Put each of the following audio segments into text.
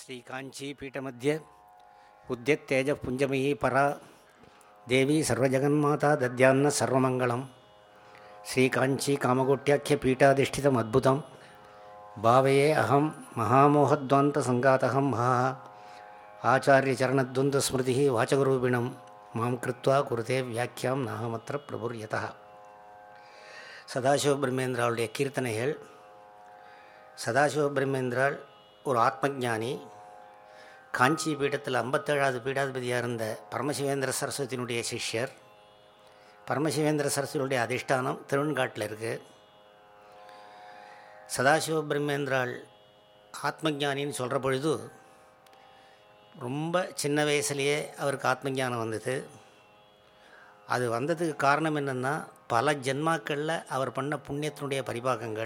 श्रीकाञ्चीपीठमध्ये उद्यत्तेजपुञ्जमयी परा देवी सर्वजगन्माता दद्यान्न सर्वमङ्गलं श्रीकाञ्ची कामकोट्याख्यपीठाधिष्ठितम् अद्भुतं भावये अहं महामोहद्वान्तसङ्गातहं महा आचार्यचरणद्वन्द्वस्मृतिः वाचकरूपिणं मां कृत्वा कुरुते व्याख्यां नाहमत्र प्रभुर्यतः சதாசிவ பிரம்மேந்திராவுடைய கீர்த்தனைகள் சதாசிவ பிரம்மேந்திராள் ஒரு ஆத்மஜானி காஞ்சி பீடத்தில் ஐம்பத்தேழாவது பீடாதிபதியாக இருந்த பரமசிவேந்திர சரஸ்வதியினுடைய சிஷ்யர் பரமசிவேந்திர சரஸ்வதியுடைய அதிஷ்டானம் திருவன்காட்டில் இருக்குது சதாசிவ பிரம்மேந்திராள் ஆத்மஜானின்னு சொல்கிற பொழுது ரொம்ப சின்ன வயசுலேயே அவருக்கு ஆத்மஞானம் வந்தது அது வந்ததுக்கு காரணம் என்னென்னா பல ஜென்மாக்களில் அவர் பண்ண புண்ணியத்தினுடைய பரிபாகங்கள்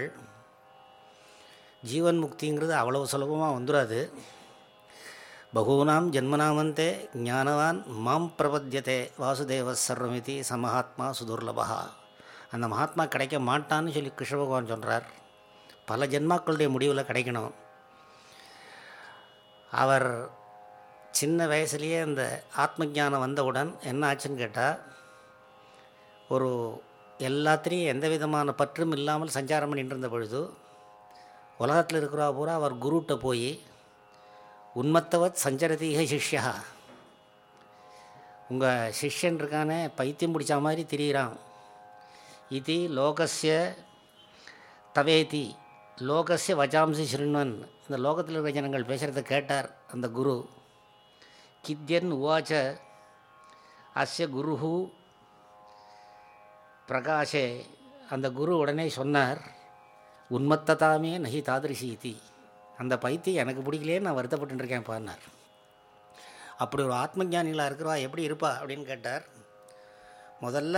ஜீவன் முக்திங்கிறது அவ்வளவு சுலபமாக வந்துடாது பகூனாம் ஜென்மனாமந்தே ஞானவான் மாம் பிரபத்தியதே வாசுதேவ சர்வமிதி சமஹாத்மா சுதுர்லபா அந்த மகாத்மா கிடைக்க மாட்டான்னு சொல்லி கிருஷ்ண பகவான் சொல்கிறார் பல ஜென்மாக்களுடைய முடிவில் கிடைக்கணும் அவர் சின்ன வயசுலேயே அந்த ஆத்ம ஞானம் வந்தவுடன் என்ன ஆச்சுன்னு கேட்டால் ஒரு எல்லாத்திலையும் எந்த விதமான பற்றும் இல்லாமல் சஞ்சாரம் பண்ணிட்டு இருந்த பொழுது உலகத்தில் இருக்கிறா பூரா அவர் குருட்ட போய் உன்மத்தவத் சஞ்சரதீக சிஷ்யா உங்கள் சிஷ்யன் இருக்கானே பைத்தியம் பிடிச்ச மாதிரி திரியிறான் இது லோகஸ்ய தவேதி லோகஸ்ய வஜாம்சி ஸ்ருண்வன் இந்த லோகத்தில் இருக்கிற ஜனங்கள் பேசுகிறத கேட்டார் அந்த குரு கித்யன் உவாச்ச அஸ்ய குருஹு பிரகாஷே அந்த குரு உடனே சொன்னார் உன்மத்ததாமே நகி தாதிருஷி இதி அந்த பைத்தியம் எனக்கு பிடிக்கலையே நான் வருத்தப்பட்டுருக்கேன் பாருனார் அப்படி ஒரு ஆத்மஜானிகளாக இருக்கிறவா எப்படி இருப்பா அப்படின்னு கேட்டார் முதல்ல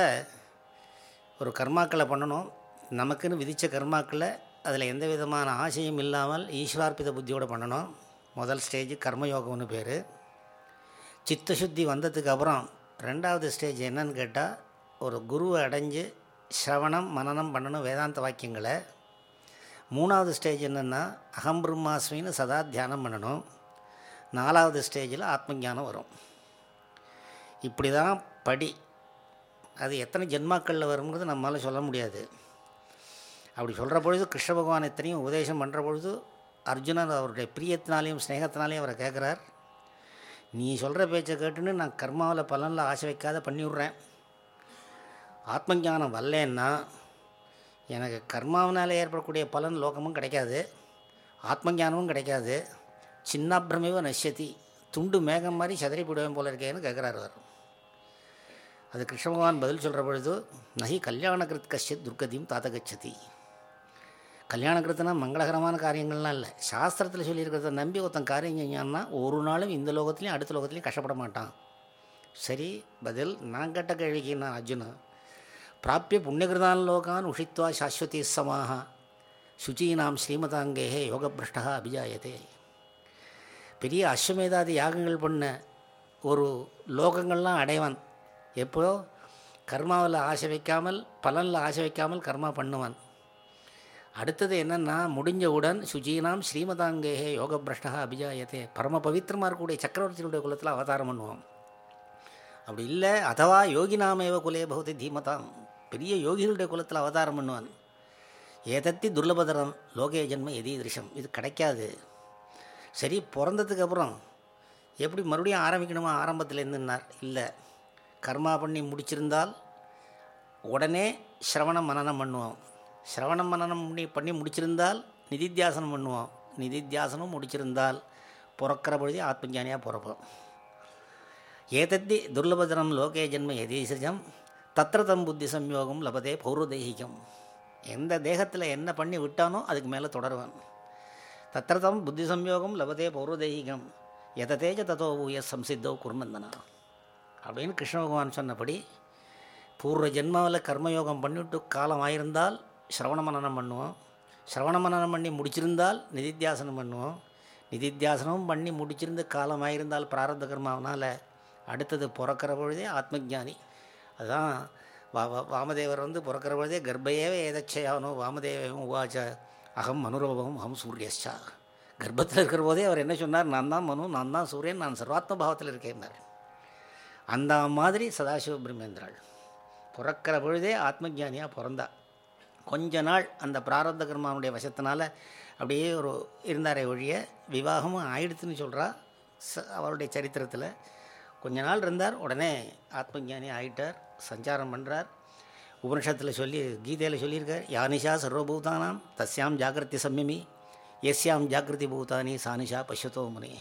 ஒரு கர்மாக்களை பண்ணணும் நமக்குன்னு விதித்த கர்மாக்களை அதில் எந்த விதமான ஆசையும் இல்லாமல் ஈஸ்வரார்ப்பித புத்தியோடு பண்ணணும் முதல் ஸ்டேஜ் கர்மயோகம்னு பேர் சித்தசுத்தி வந்ததுக்கு அப்புறம் ரெண்டாவது ஸ்டேஜ் என்னன்னு கேட்டால் ஒரு குருவை அடைஞ்சு சிரவணம் மனநம் பண்ணணும் வேதாந்த வாக்கியங்களை மூணாவது ஸ்டேஜ் என்னென்னா அகம் பிரம்மாஸ்மின்னு சதா தியானம் பண்ணணும் நாலாவது ஸ்டேஜில் ஆத்மஞானம் வரும் இப்படி தான் படி அது எத்தனை ஜென்மாக்களில் வருங்கிறது நம்மளால் சொல்ல முடியாது அப்படி சொல்கிற பொழுது கிருஷ்ண பகவான் எத்தனையும் உபதேசம் பண்ணுற பொழுது அர்ஜுனன் அவருடைய பிரியத்தினாலையும் ஸ்னேகத்தினாலையும் அவரை கேட்குறார் நீ சொல்கிற பேச்சை கேட்டுன்னு நான் கர்மாவில் பலனில் ஆசை வைக்காத பண்ணிவிட்றேன் ஆத்மஞானம் வரலன்னா எனக்கு கர்மாவினால் ஏற்படக்கூடிய பலன் லோகமும் கிடைக்காது ஆத்மஞானமும் கிடைக்காது சின்னாபிரமேவ நஷ்யதி துண்டு மேகம் மாதிரி சதறி போடுவேன் போல இருக்கேன்னு கேட்குறாரு அவர் அது கிருஷ்ண பகவான் பதில் சொல்கிற பொழுது நகி கல்யாணகிருத் கஷ்யத் துர்கதியும் தாத்தகச்சதி கல்யாணகிருத்துனா மங்களகரமான காரியங்கள்லாம் இல்லை சாஸ்திரத்தில் சொல்லியிருக்கிறத நம்பி ஒருத்தன் காரியம் செஞ்சான்னா ஒரு நாளும் இந்த லோகத்துலேயும் அடுத்த லோகத்துலேயும் கஷ்டப்பட மாட்டான் சரி பதில் நான் கேட்ட கேள்விக்கு நான் அர்ஜுனா பிராப்பிய புண்ணியகிருதான் லோகான் உஷித்வா சாஸ்வதி சமாக சுச்சீனாம் ஸ்ரீமதாங்கேகே யோகபிரஷ்டா அபிஜாயதே பெரிய அஸ்வமேதாதி யாகங்கள் பண்ண ஒரு லோகங்கள்லாம் அடைவான் எப்போ கர்மாவில் ஆசை வைக்காமல் பலனில் ஆசை வைக்காமல் கர்மா பண்ணுவான் அடுத்தது என்னென்னா முடிஞ்சவுடன் சுஜீனாம் ஸ்ரீமதாங்கேகே யோகபிரஷ்டா அபிஜாயத்தே பரம பவித்திரமாக இருக்கக்கூடிய சக்கரவர்த்தியினுடைய குலத்தில் அவதாரம் பண்ணுவான் அப்படி இல்லை அதவா யோகினாமேவ குலே பகுதி தீமதாம் பெரிய யோகிகளுடைய குலத்தில் அவதாரம் பண்ணுவான் ஏதத்தி துர்லபதரம் லோகே ஜென்ம எதீதிருஷம் இது கிடைக்காது சரி பிறந்ததுக்கு அப்புறம் எப்படி மறுபடியும் ஆரம்பிக்கணுமா ஆரம்பத்துலேருந்துன்னார் இல்லை கர்மா பண்ணி முடிச்சிருந்தால் உடனே சிரவணம் மனநம் பண்ணுவோம் சிரவணம் மனநம் பண்ணி பண்ணி முடிச்சிருந்தால் நிதித்தியாசனம் பண்ணுவோம் நிதித்தியாசனம் முடிச்சிருந்தால் பிறக்கிற பொழுதே ஆத்மஜானியாக பிறப்போம் ஏதத்தி துர்லபதனம் லோகே ஜென்ம எதீசஜம் தத்திரதம் புத்தி சம்யோகம் லபதே பௌரதேகிகம் எந்த தேகத்தில் என்ன பண்ணி விட்டானோ அதுக்கு மேலே தொடருவான் தத்திரதம் புத்தி சம்யோகம் லபதே பௌரதேகிகம் எததேஜ ததோ ஊய சம்சித்தோ குர்மந்தனா அப்படின்னு கிருஷ்ண பகவான் சொன்னபடி பூர்வ ஜென்மாவில் கர்மயோகம் பண்ணிவிட்டு காலம் ஆயிருந்தால் சிரவண மனனம் பண்ணுவோம் சிரவண மனனம் பண்ணி முடிச்சிருந்தால் நிதித்தியாசனம் பண்ணுவோம் நிதித்தியாசனமும் பண்ணி முடிச்சிருந்து காலம் ஆயிருந்தால் பிராரத்த கர்மாவனால் அடுத்தது பிறக்கிற பொழுதே ஆத்மஜானி அதுதான் வா வா- வாமதேவர் வந்து பிறக்கிற பொழுதே கர்ப்பையேவ ஏதச்சயானோ வாமதேவம் உவாச்ச அகம் அனுரவம் அகம் சூரியஸ்சா கர்ப்பத்தில் இருக்கிற போதே அவர் என்ன சொன்னார் நான் தான் மனு நான் தான் சூரியன் நான் சர்வாத்ம பாவத்தில் இருக்கேன்னார் அந்த மாதிரி சதாசிவ பிரம்மேந்திராள் பிறக்கிற பொழுதே ஆத்மஜானியாக பிறந்தா கொஞ்ச நாள் அந்த பிராரப்த கர்மாவுடைய வசத்தினால அப்படியே ஒரு இருந்தாரே ஒழிய விவாகமும் ஆயிடுத்துன்னு சொல்கிறா ச அவருடைய சரித்திரத்தில் கொஞ்ச நாள் இருந்தார் உடனே ஆத்மஜானி ஆயிட்டார் சஞ்சாரம் பண்ணுறார் உபனிஷத்தில் சொல்லி கீதையில் சொல்லியிருக்கார் யானிஷா சர்வபூதானாம் தஸ்யாம் ஜாகிரதி சம்யமி எஸ்யாம் ஜாகிரதி பூதானி சானிஷா பஷ்யத்தோ முனி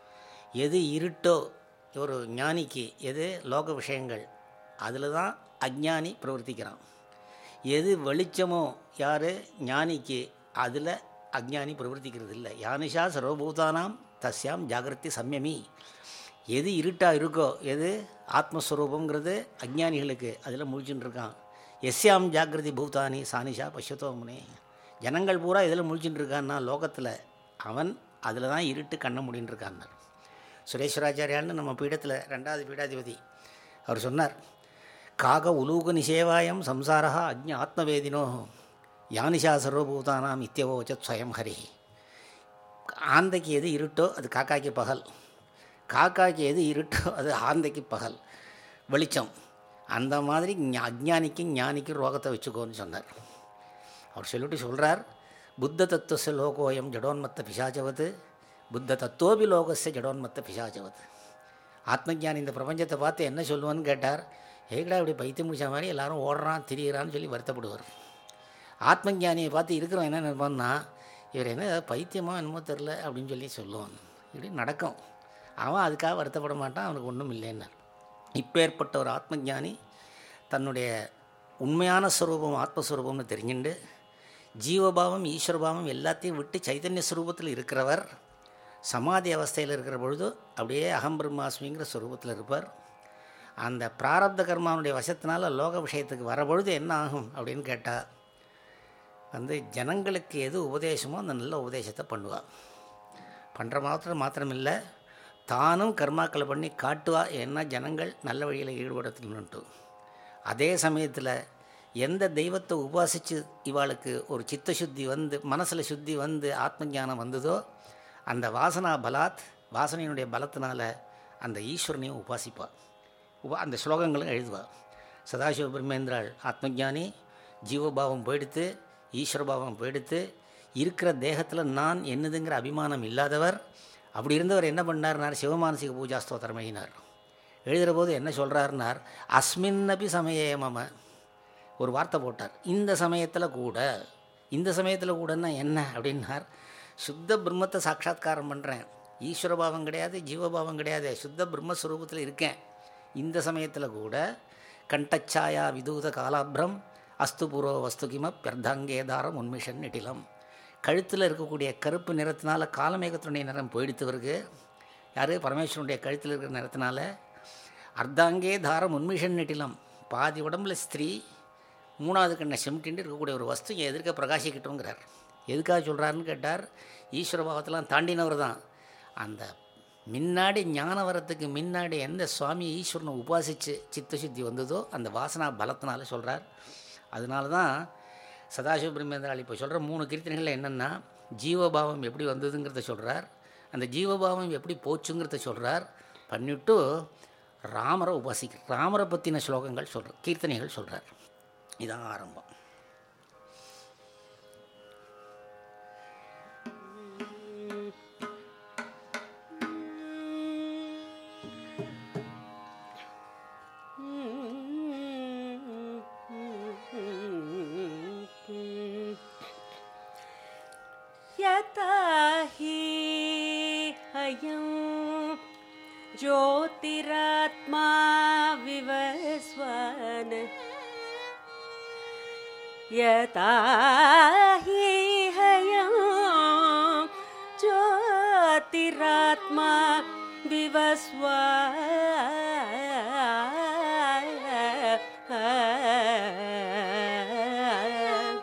எது இருட்டோ ஒரு ஞானிக்கு எது லோக விஷயங்கள் அதில் தான் அஜ்ஞானி பிரவர்த்திக்கிறான் எது வெளிச்சமோ யார் ஞானிக்கு அதில் அஜ்ஞானி பிரவர்த்திக்கிறது இல்லை யானிஷா சர்வபூதானாம் தஸ்யாம் ஜாகிரதி சம்யமி எது இருட்டாக இருக்கோ எது ஆத்மஸ்வரூபங்கிறது அஜ்ஞானிகளுக்கு அதில் முழிச்சுட்டு இருக்கான் எஸ்யாம் ஜாகிரதி பூதானி சானிஷா பஷ்யத்தோமுனே ஜனங்கள் பூரா இதில் முழிச்சுட்டு இருக்கான்னா லோகத்தில் அவன் அதில் தான் இருட்டு கண்ண முடின்னு இருக்கான்னார் சுரேஸ்வராச்சாரியான்னு நம்ம பீடத்தில் ரெண்டாவது பீடாதிபதி அவர் சொன்னார் காக உலூக நிஷேவாயம் சம்சாரா அஜ்ஞ ஆத்மவேதினோ யானிஷா சர்வபூதானாம் இத்தியவோச்சத் ஸ்வயம் ஹரி ஆந்தைக்கு எது இருட்டோ அது காக்காய்க்கு பகல் காக்காய்க்கு எது இருட்டோ அது ஆந்தைக்கு பகல் வெளிச்சம் அந்த மாதிரி ஞா- அஜ்ஞானிக்கு ஞானிக்கு ரோகத்தை வச்சுக்கோன்னு சொன்னார் அவர் சொல்லிட்டு சொல்கிறார் புத்த தத்துவச லோகோயம் ஜடோன்மத்த பிசாச்சவத்து புத்த தத்துவோபி லோகஸ்ய ஜடோன்மத்த பிசாச்சவத் ஆத்மஜானி இந்த பிரபஞ்சத்தை பார்த்து என்ன சொல்லுவான்னு கேட்டார் ஏகடா இப்படி பைத்தியம் முடிச்ச மாதிரி எல்லாரும் ஓடுறான் திரியிறான்னு சொல்லி வருத்தப்படுவார் ஆத்மஞானியை பார்த்து இருக்கிறவன் என்ன நினைப்பான்னா இவர் என்ன ஏதாவது பைத்தியமோ என்னமோ தெரில அப்படின்னு சொல்லி சொல்லுவான் இப்படி நடக்கும் அவன் அதுக்காக வருத்தப்பட மாட்டான் அவனுக்கு ஒன்றும் இல்லைன்னார் இப்பேற்பட்ட ஒரு ஆத்மஞானி தன்னுடைய உண்மையான ஸ்வரூபம் ஆத்மஸ்வரூபம்னு தெரிஞ்சுண்டு ஜீவபாவம் ஈஸ்வரபாவம் எல்லாத்தையும் விட்டு சைதன்ய ஸ்வரூபத்தில் இருக்கிறவர் சமாதி அவஸ்தையில் இருக்கிற பொழுது அப்படியே அகம் பிரம்மாஸ்மிங்கிற ஸ்வரூபத்தில் இருப்பார் அந்த பிராரப்த கர்மாவுடைய வசத்தினால லோக விஷயத்துக்கு வர பொழுது என்ன ஆகும் அப்படின்னு கேட்டால் வந்து ஜனங்களுக்கு எது உபதேசமோ அந்த நல்ல உபதேசத்தை பண்ணுவாள் பண்ணுற மாத்திரம் மாத்திரம் இல்லை தானும் கர்மாக்களை பண்ணி காட்டுவா ஏன்னா ஜனங்கள் நல்ல வழியில் ஈடுபடுத்தணுன்ட்டு அதே சமயத்தில் எந்த தெய்வத்தை உபாசித்து இவாளுக்கு ஒரு சித்த சுத்தி வந்து மனசில் சுத்தி வந்து ஆத்ம ஞானம் வந்ததோ அந்த வாசனா பலாத் வாசனையினுடைய பலத்தினால அந்த ஈஸ்வரனையும் உபாசிப்பாள் உபா அந்த ஸ்லோகங்களும் எழுதுவாள் சதாசிவ பிரம்மேந்திராள் ஆத்மஜானி ஜீவபாவம் போயிடுத்து ஈஸ்வரபாவம் போயிடுத்து இருக்கிற தேகத்தில் நான் என்னதுங்கிற அபிமானம் இல்லாதவர் அப்படி இருந்தவர் என்ன பண்ணார்னார் சிவமானசிக பூஜா ஸ்தோத்திரம் எழுதினார் எழுதுகிற போது என்ன சொல்கிறாருனார் அஸ்மின்னபி சமயே மம ஒரு வார்த்தை போட்டார் இந்த சமயத்தில் கூட இந்த சமயத்தில் கூடன்னா என்ன அப்படின்னார் சுத்த பிரம்மத்தை சாட்சாத்காரம் பண்ணுறேன் ஈஸ்வரபாவம் கிடையாது ஜீவபாவம் கிடையாது சுத்த பிரம்மஸ்வரூபத்தில் இருக்கேன் இந்த சமயத்தில் கூட கண்டச்சாயா விதூத காலாப்ரம் அஸ்து பூர்வ வஸ்து கிம பியர்தாங்கேதாரம் உன்மிஷன் நெட்டிலம் கழுத்தில் இருக்கக்கூடிய கருப்பு நிறத்தினால காலமேகத்தினுடைய நிறம் போயிடுத்தவருக்கு யார் பரமேஸ்வரனுடைய கழுத்தில் இருக்கிற நிறத்தினால அர்த்தாங்கே தாரம் உன்மிஷன் நெட்டிலம் பாதி உடம்புல ஸ்திரீ மூணாவது கண்ணை செம்டின்னு இருக்கக்கூடிய ஒரு வஸ்து என் எதிர்க்க பிரகாசிக்கட்டும்ங்கிறார் எதுக்காக சொல்கிறாருன்னு கேட்டார் ஈஸ்வர பாவத்தெல்லாம் தாண்டினவர் தான் அந்த முன்னாடி ஞான வரத்துக்கு முன்னாடி எந்த சுவாமி ஈஸ்வரனை உபாசித்து சித்தசுத்தி வந்ததோ அந்த வாசனா பலத்தினால சொல்கிறார் அதனால தான் சதாசிவ பிரம்மேந்திரால் இப்போ சொல்கிற மூணு கீர்த்தனைகள் என்னென்னா ஜீவபாவம் எப்படி வந்ததுங்கிறத சொல்கிறார் அந்த ஜீவபாவம் எப்படி போச்சுங்கிறத சொல்கிறார் பண்ணிவிட்டு ராமரை உபாசிக்க ராமரை பற்றின ஸ்லோகங்கள் சொல்கிறார் கீர்த்தனைகள் சொல்கிறார் இதான் ஆரம்பம் यता हि अयं ज्योतिरात्मा विवस्वन् यता हि हयं ज्योतिरात्मा विवस्व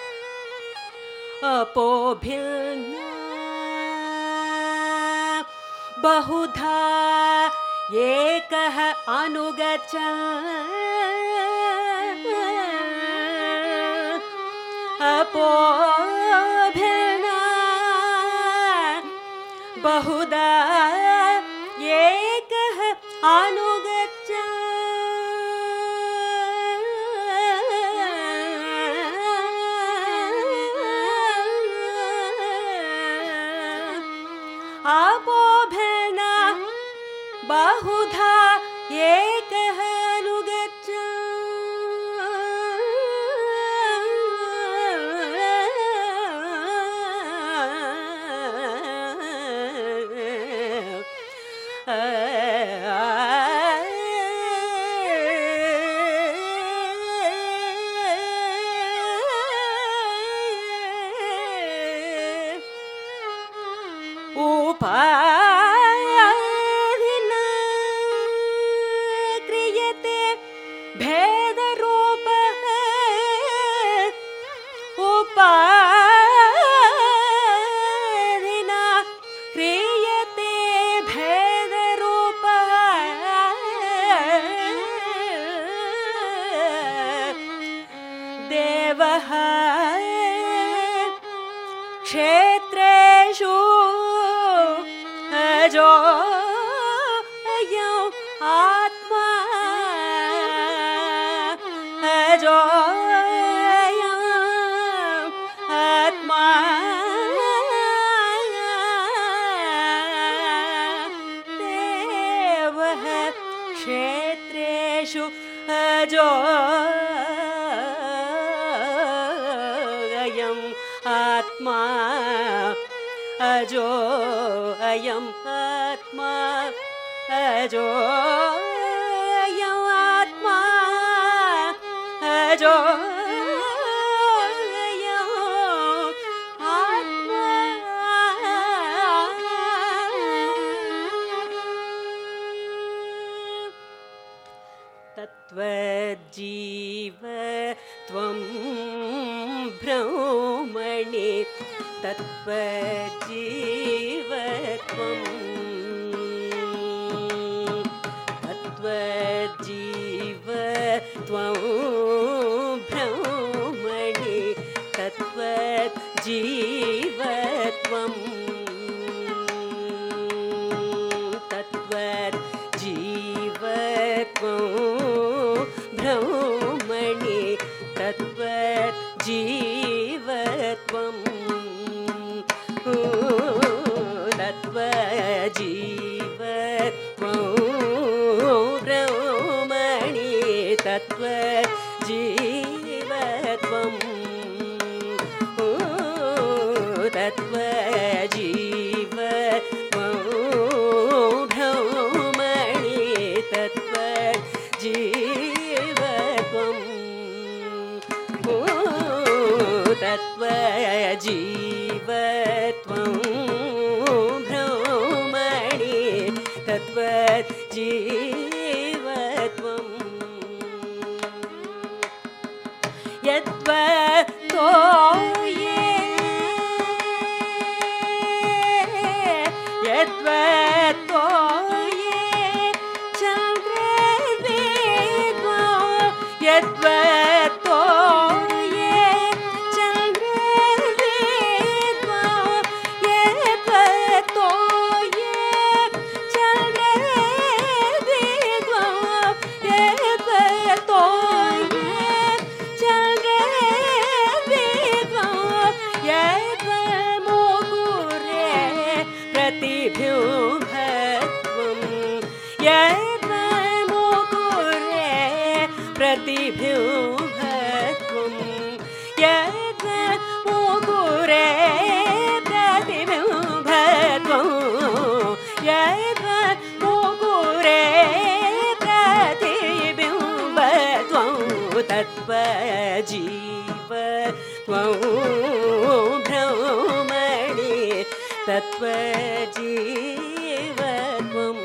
अपोभिर्ना बहुधा एकः अनुगच्छन् अपोभिर्ना बहुधा एकः अनुगच्छ आपोभिर्ना बहुधा एकः अनुगच्छ उपाधिना क्रियते भेदरूपः उपाधिना क्रियते भेदरूपः देवः क्षेत्रेषु अजो अयं आत्मा अजो अयं आत्मा देवः क्षेत्रेषु अजो अयम् आत्मा अजो अयम् आत्मा अजो अयम् आत्मा अजो अयम् आत्मा तत्त्वजीव त्वं ब्रह्मणि तत्त्वजीव त्वं तत्त्वजीव त्वं ब्रह्मणि तत्त्वजीव त्वं तत्त्वजीव त्वं ब्रह्मणि तत्त्वजीव त्वं तत्त्वजीव त्वं ब्रह्मणि तत्त्वजीव त्वं तत्त्वजीव त्वं ब्रह्मणि तत्त्वजीव त्वं तत्त्वजीव त्वं ब्रह्मणि तत्त्वजीव त्वं यद्वतो ये यद्वतो ये चन्द्रवेदो यद्वतो ये चन्द्रवेदो यद्वतो ये चन्द्रवेदो यद्वतो ये चन्द्रवेदो यद्वमुकुरे प्रतिभ्युभत्वं यद्वमुकुरे प्रतिभ्युभत्वं यद्वमुकुरे प्रतिभ्युभत्वं यद्वमुकुरे प्रतिबिम्बत्वं तत्त्वजीव त्वं भ्रमणि तत्त्वजीव त्वं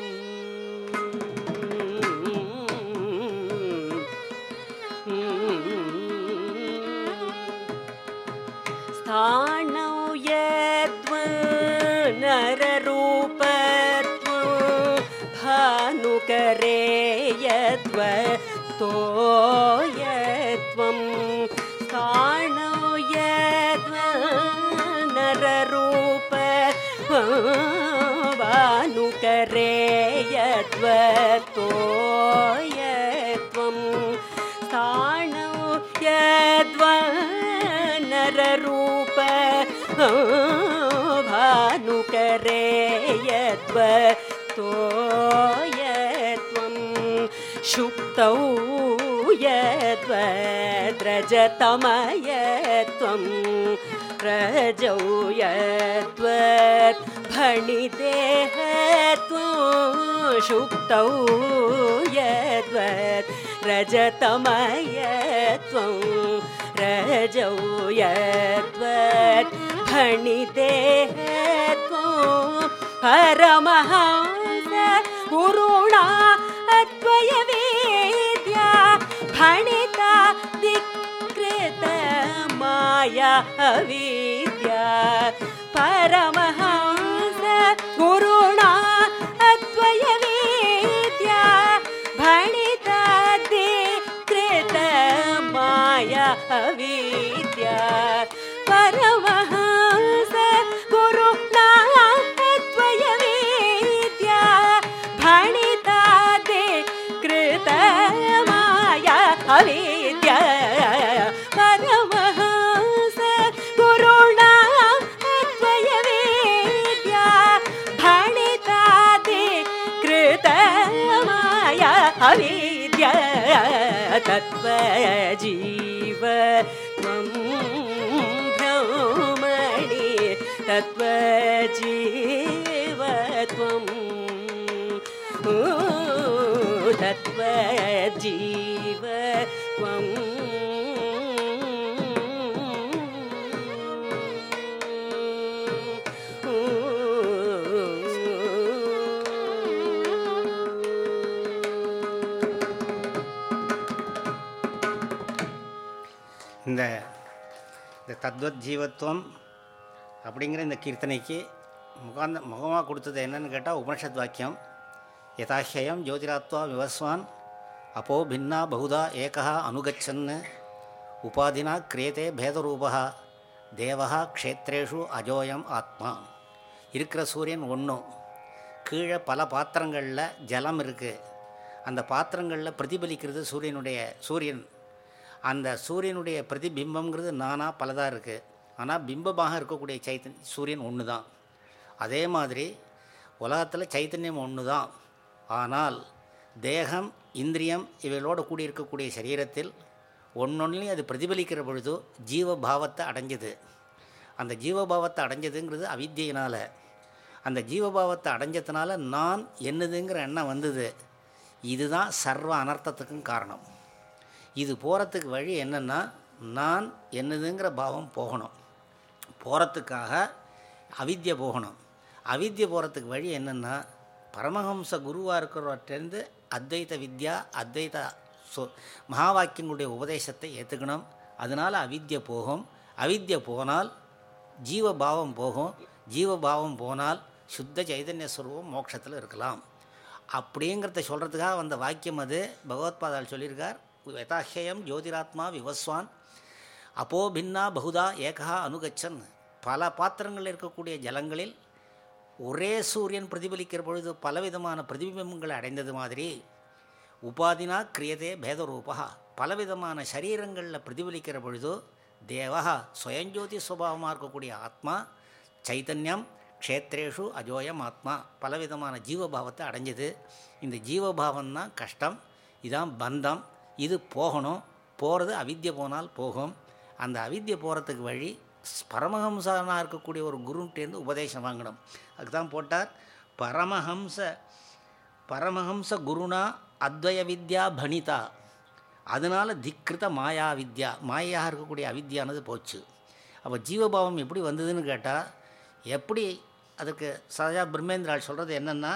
स्थाणौ यद्वनररूपत्वं भानुकरे यद्वतो यत्वं स्थाणौ यद्वनररूपत्वं भानुकरेयत्वतोयत्वं स्थाणौ यद्वनररूप भानुकरेयत्वतोयत्वं शुक्तौ यद्वद्रजतमयत्वं रजौ यद्वत् भणिदेहत्वं शुक्तौ यद्वत् रजतमयत्वं रजौ यद्वत् भणिदेहत्वं परमहंस गुरुणा अद्वयवेद्या भणिता दिक्कृत माया अविद्या परमहंस गुरुणा अद्वयवेद्या भणिता दिक्कृत माया अविद्या परमहंस गुरुणा अद्वयवेद्या भणिता दिक्कृत माया अविद्या परमहंस गुरुणा अद्वयवेद्या भणिता दिक्कृत माया अविद्या तत्त्वजीव त्वं भ्रमणि तत्त्वजीव त्वम् तत्त्वजीव त्वम् இந்த இந்த தத்வத் ஜீவத்துவம் அப்படிங்கிற இந்த கீர்த்தனைக்கு முகாந்த முகமாக கொடுத்தது என்னன்னு கேட்டால் உபனிஷத் வாக்கியம் யதாஹ்யம் ஜோதிராத்வா விவஸ்வான் அப்போ பின்னா பகுதா ஏகா அனுகச்சன்னு உபாதினா கிரியதே பேதரூபா தேவா க்ஷேத்ரேஷு அஜோயம் ஆத்மா இருக்கிற சூரியன் ஒன்றும் கீழே பல பாத்திரங்களில் ஜலம் இருக்குது அந்த பாத்திரங்களில் பிரதிபலிக்கிறது சூரியனுடைய சூரியன் அந்த சூரியனுடைய பிரதிபிம்பம்ங்கிறது நானாக பலதாக இருக்குது ஆனால் பிம்பமாக இருக்கக்கூடிய சைத்தன் சூரியன் ஒன்று தான் அதே மாதிரி உலகத்தில் சைத்தன்யம் ஒன்று தான் ஆனால் தேகம் இந்திரியம் இவைகளோடு கூடியிருக்கக்கூடிய சரீரத்தில் ஒன்னொன்றுலையும் அது பிரதிபலிக்கிற பொழுது ஜீவபாவத்தை அடைஞ்சது அந்த ஜீவபாவத்தை அடைஞ்சதுங்கிறது அவித்தியினால் அந்த ஜீவபாவத்தை அடைஞ்சதுனால நான் என்னதுங்கிற எண்ணம் வந்தது இதுதான் சர்வ அனர்த்தத்துக்கும் காரணம் இது போகிறதுக்கு வழி என்னென்னா நான் என்னதுங்கிற பாவம் போகணும் போகிறதுக்காக அவித்யை போகணும் அவித்யை போகிறதுக்கு வழி என்னென்னா பரமஹம்ச குருவாக இருக்கிறவர்கிட்டேருந்து அத்வைத வித்யா அத்வைத சொ மகா வாக்கியங்களுடைய உபதேசத்தை ஏற்றுக்கணும் அதனால் அவித்யை போகும் அவித்யை போனால் ஜீவபாவம் போகும் ஜீவபாவம் போனால் சுத்த சைதன்ய ஸ்வரூபம் மோட்சத்தில் இருக்கலாம் அப்படிங்கிறத சொல்கிறதுக்காக வந்த வாக்கியம் அது பகவத்பாதால் சொல்லியிருக்கார் யதாஹ்யம் ஜோதிராத்மா விவஸ்வான் அப்போ பின்னா பகுதா ஏகா அனுகச்சன் பல பாத்திரங்கள் இருக்கக்கூடிய ஜலங்களில் ஒரே சூரியன் பிரதிபலிக்கிற பொழுது பலவிதமான பிரதிபிம்பங்களை அடைந்தது மாதிரி உபாதினா கிரியதே பேதரூபா பலவிதமான சரீரங்களில் பிரதிபலிக்கிற பொழுது தேவா சுயஞ்சோதி சுபாவமாக இருக்கக்கூடிய ஆத்மா சைத்தன்யம் க்ஷேத்ரேஷு அஜோயம் ஆத்மா பலவிதமான ஜீவபாவத்தை அடைஞ்சது இந்த ஜீவபாவம் தான் கஷ்டம் இதான் பந்தம் இது போகணும் போகிறது அவித்யை போனால் போகும் அந்த அவித்யை போகிறதுக்கு வழி பரமஹம்சனாக இருக்கக்கூடிய ஒரு குருன்ட்டேருந்து உபதேசம் வாங்கணும் அதுக்கு தான் போட்டார் பரமஹம்ச பரமஹம்ச குருனா அத்வய வித்யா பணிதா அதனால் திக்ருத மாயா வித்யா மாயாக இருக்கக்கூடிய அவித்யானது போச்சு அப்போ ஜீவபாவம் எப்படி வந்ததுன்னு கேட்டால் எப்படி அதுக்கு சதா பிரம்மேந்திரால் சொல்கிறது என்னென்னா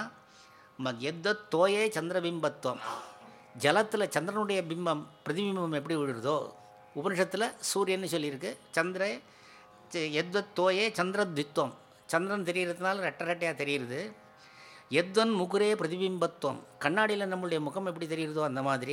எத்த தோயே சந்திரபிம்பத்துவம் ஜலத்தில் சந்திரனுடைய பிம்பம் பிரதிபிம்பம் எப்படி விழுறதோ உபனிஷத்தில் சூரியன் சொல்லியிருக்கு சந்திர எத்வத் தோயே சந்திரத்வித்வம் சந்திரன் தெரியறதுனால ரெட்ட ரெட்டையாக தெரியுது எத்வன் முகுரே பிரதிபிம்பத்துவம் கண்ணாடியில் நம்மளுடைய முகம் எப்படி தெரியுறதோ அந்த மாதிரி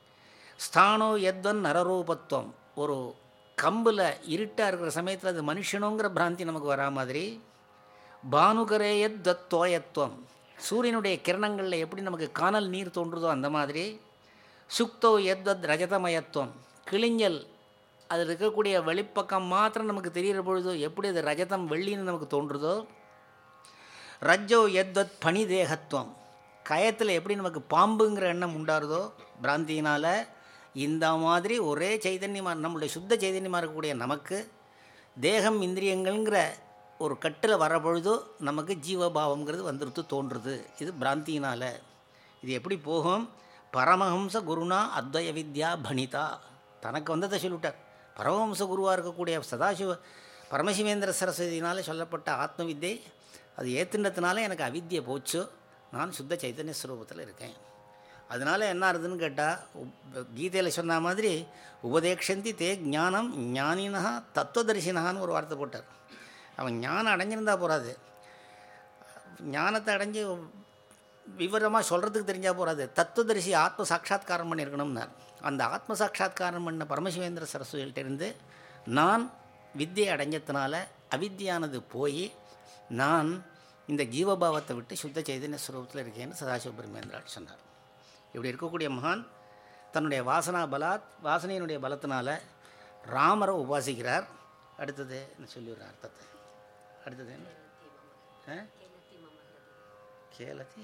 ஸ்தானோ எத்வன் நரரூபத்துவம் ஒரு கம்பில் இருட்டாக இருக்கிற சமயத்தில் அது மனுஷனுங்கிற பிராந்தி நமக்கு வரா மாதிரி பானுகரேயத் தத்தோயத்துவம் சூரியனுடைய கிரணங்களில் எப்படி நமக்கு காணல் நீர் தோன்றுதோ அந்த மாதிரி சுக்தோ எத்வத் ரஜதமயத்துவம் கிளிஞ்சல் அதில் இருக்கக்கூடிய வெளிப்பக்கம் மாத்திரம் நமக்கு தெரிகிற பொழுதோ எப்படி அது ரஜதம் வெள்ளின்னு நமக்கு தோன்றுதோ ரஜ்ஜோ எத்வத் பனிதேகத்துவம் கயத்தில் எப்படி நமக்கு பாம்புங்கிற எண்ணம் உண்டாருதோ பிராந்தியினால் இந்த மாதிரி ஒரே சைதன்யமாக நம்மளுடைய சுத்த சைதன்யமாக இருக்கக்கூடிய நமக்கு தேகம் இந்திரியங்கள்ங்கிற ஒரு கட்டில் வர பொழுதோ நமக்கு ஜீவபாவங்கிறது வந்துருத்து தோன்றுறது இது பிராந்தியினால் இது எப்படி போகும் பரமஹம்ச குருனா அத்வய வித்யா பணிதா தனக்கு வந்ததை சொல்லிவிட்டார் பரமஹம்ச குருவாக இருக்கக்கூடிய சதாசிவ பரமசிவேந்திர சரஸ்வதியினால் சொல்லப்பட்ட ஆத்ம வித்தை அது ஏத்துனதுனால எனக்கு அவித்தியை போச்சு நான் சுத்த சைத்தன்ய ஸ்வரூபத்தில் இருக்கேன் அதனால் என்ன ஆகுதுன்னு கேட்டால் கீதையில் சொன்ன மாதிரி உபதேக்ஷந்தி தே ஞானம் ஞானினா தத்துவதரிசினகான்னு ஒரு வார்த்தை போட்டார் அவன் ஞானம் அடைஞ்சிருந்தா போகாது ஞானத்தை அடைஞ்சு விவரமாக சொல்கிறதுக்கு தெரிஞ்சால் போகாது தத்துவதரிசி ஆத்ம சாட்சா்காரம் பண்ணியிருக்கணும்னார் அந்த ஆத்ம சாட்சா்காரம் பண்ண பரமசிவேந்திர சரஸ்வதியிலிருந்து நான் வித்தியை அடைஞ்சதுனால அவித்தியானது போய் நான் இந்த ஜீவபாவத்தை விட்டு சுத்த சைதன்ய ஸ்வரூபத்தில் இருக்கேன்னு சதாசிவ பிரம்மேந்திராட் சொன்னார் இப்படி இருக்கக்கூடிய மகான் தன்னுடைய வாசனா பலாத் வாசனையினுடைய பலத்தினால ராமரை உபாசிக்கிறார் அடுத்தது என்ன சொல்லிடுறேன் அர்த்தத்தை அடுத்தது என்ன ஆ? கேலதி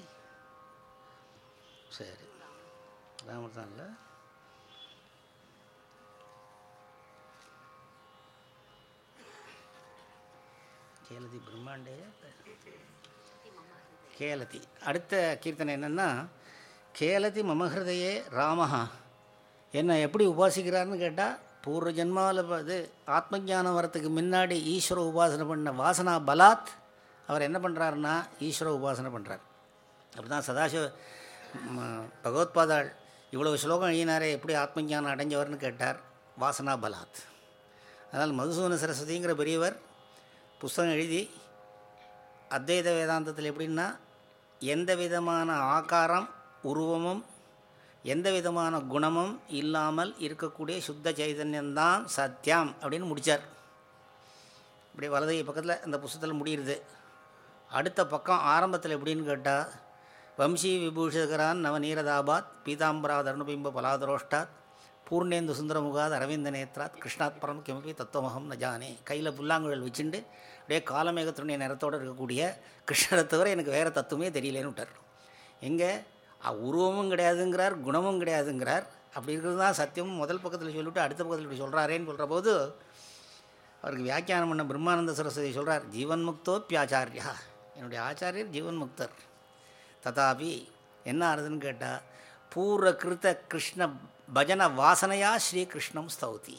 சரி ராமர் தான் இல்லை கேலதி பிரம்மாண்டே கேலதி அடுத்த கீர்த்தனை என்னென்னா கேலதி மமஹிருதையே ராமஹா என்ன எப்படி உபாசிக்கிறார்னு கேட்டால் பூர்வ ஜென்மாவில் இது ஆத்ம ஞானம் வரத்துக்கு முன்னாடி ஈஸ்வர உபாசனை பண்ண வாசனா பலாத் அவர் என்ன பண்ணுறாருன்னா ஈஸ்வர உபாசனை பண்ணுறார் அப்படி தான் சதாசிவ ம, பகவத்பாதாள் இவ்வளவு ஸ்லோகம் எழுதினாரே எப்படி ஆத்ம ஞானம் அடைஞ்சவர்னு கேட்டார் வாசனா பலாத் அதனால் மதுசூதன சரஸ்வதிங்கிற பெரியவர் புஸ்தகம் எழுதி அத்வைத வேதாந்தத்தில் எப்படின்னா எந்த விதமான ஆகாரம் உருவமும் எந்த விதமான குணமும் இல்லாமல் இருக்கக்கூடிய சுத்த சைதன்யம்தான் சத்தியம் அப்படின்னு முடித்தார் இப்படி வலதை பக்கத்தில் அந்த புஸ்தகத்தில் முடியுது அடுத்த பக்கம் ஆரம்பத்தில் எப்படின்னு கேட்டால் வம்சி விபூஷகரான் நவநீரதாபாத் பீதாம்பராத் அருணபிம்ப பலாதரோஷ்டாத் பூர்ணேந்து சுந்தரமுகாத் அரவிந்த நேத்ராத் கிருஷ்ணாத் பரம் கிமபி தத்துவமகம் ந ஜானே கையில் புல்லாங்குழல் வச்சுண்டு அப்படியே காலமேகத்துடைய நிறத்தோடு இருக்கக்கூடிய கிருஷ்ணரை தவிர எனக்கு வேறு தத்துவமே தெரியலேன்னு விட்டார் எங்கே உருவமும் கிடையாதுங்கிறார் குணமும் கிடையாதுங்கிறார் அப்படி இருக்கிறது தான் சத்தியமும் முதல் பக்கத்தில் சொல்லிவிட்டு அடுத்த பக்கத்தில் இப்படி சொல்கிறாரேன்னு சொல்கிற போது அவருக்கு வியாக்கியானம் பண்ண பிரம்மானந்த சரஸ்வதி சொல்கிறார் ஜீவன் முக்தோப்பியாச்சாரியா என்னுடைய ஆச்சாரியர் ஜீவன் முக்தர் ததாபி என்ன ஆறுதுன்னு கேட்டால் பூர்வ கிருத்த கிருஷ்ண பஜன வாசனையா ஸ்ரீகிருஷ்ணம் ஸ்தௌதி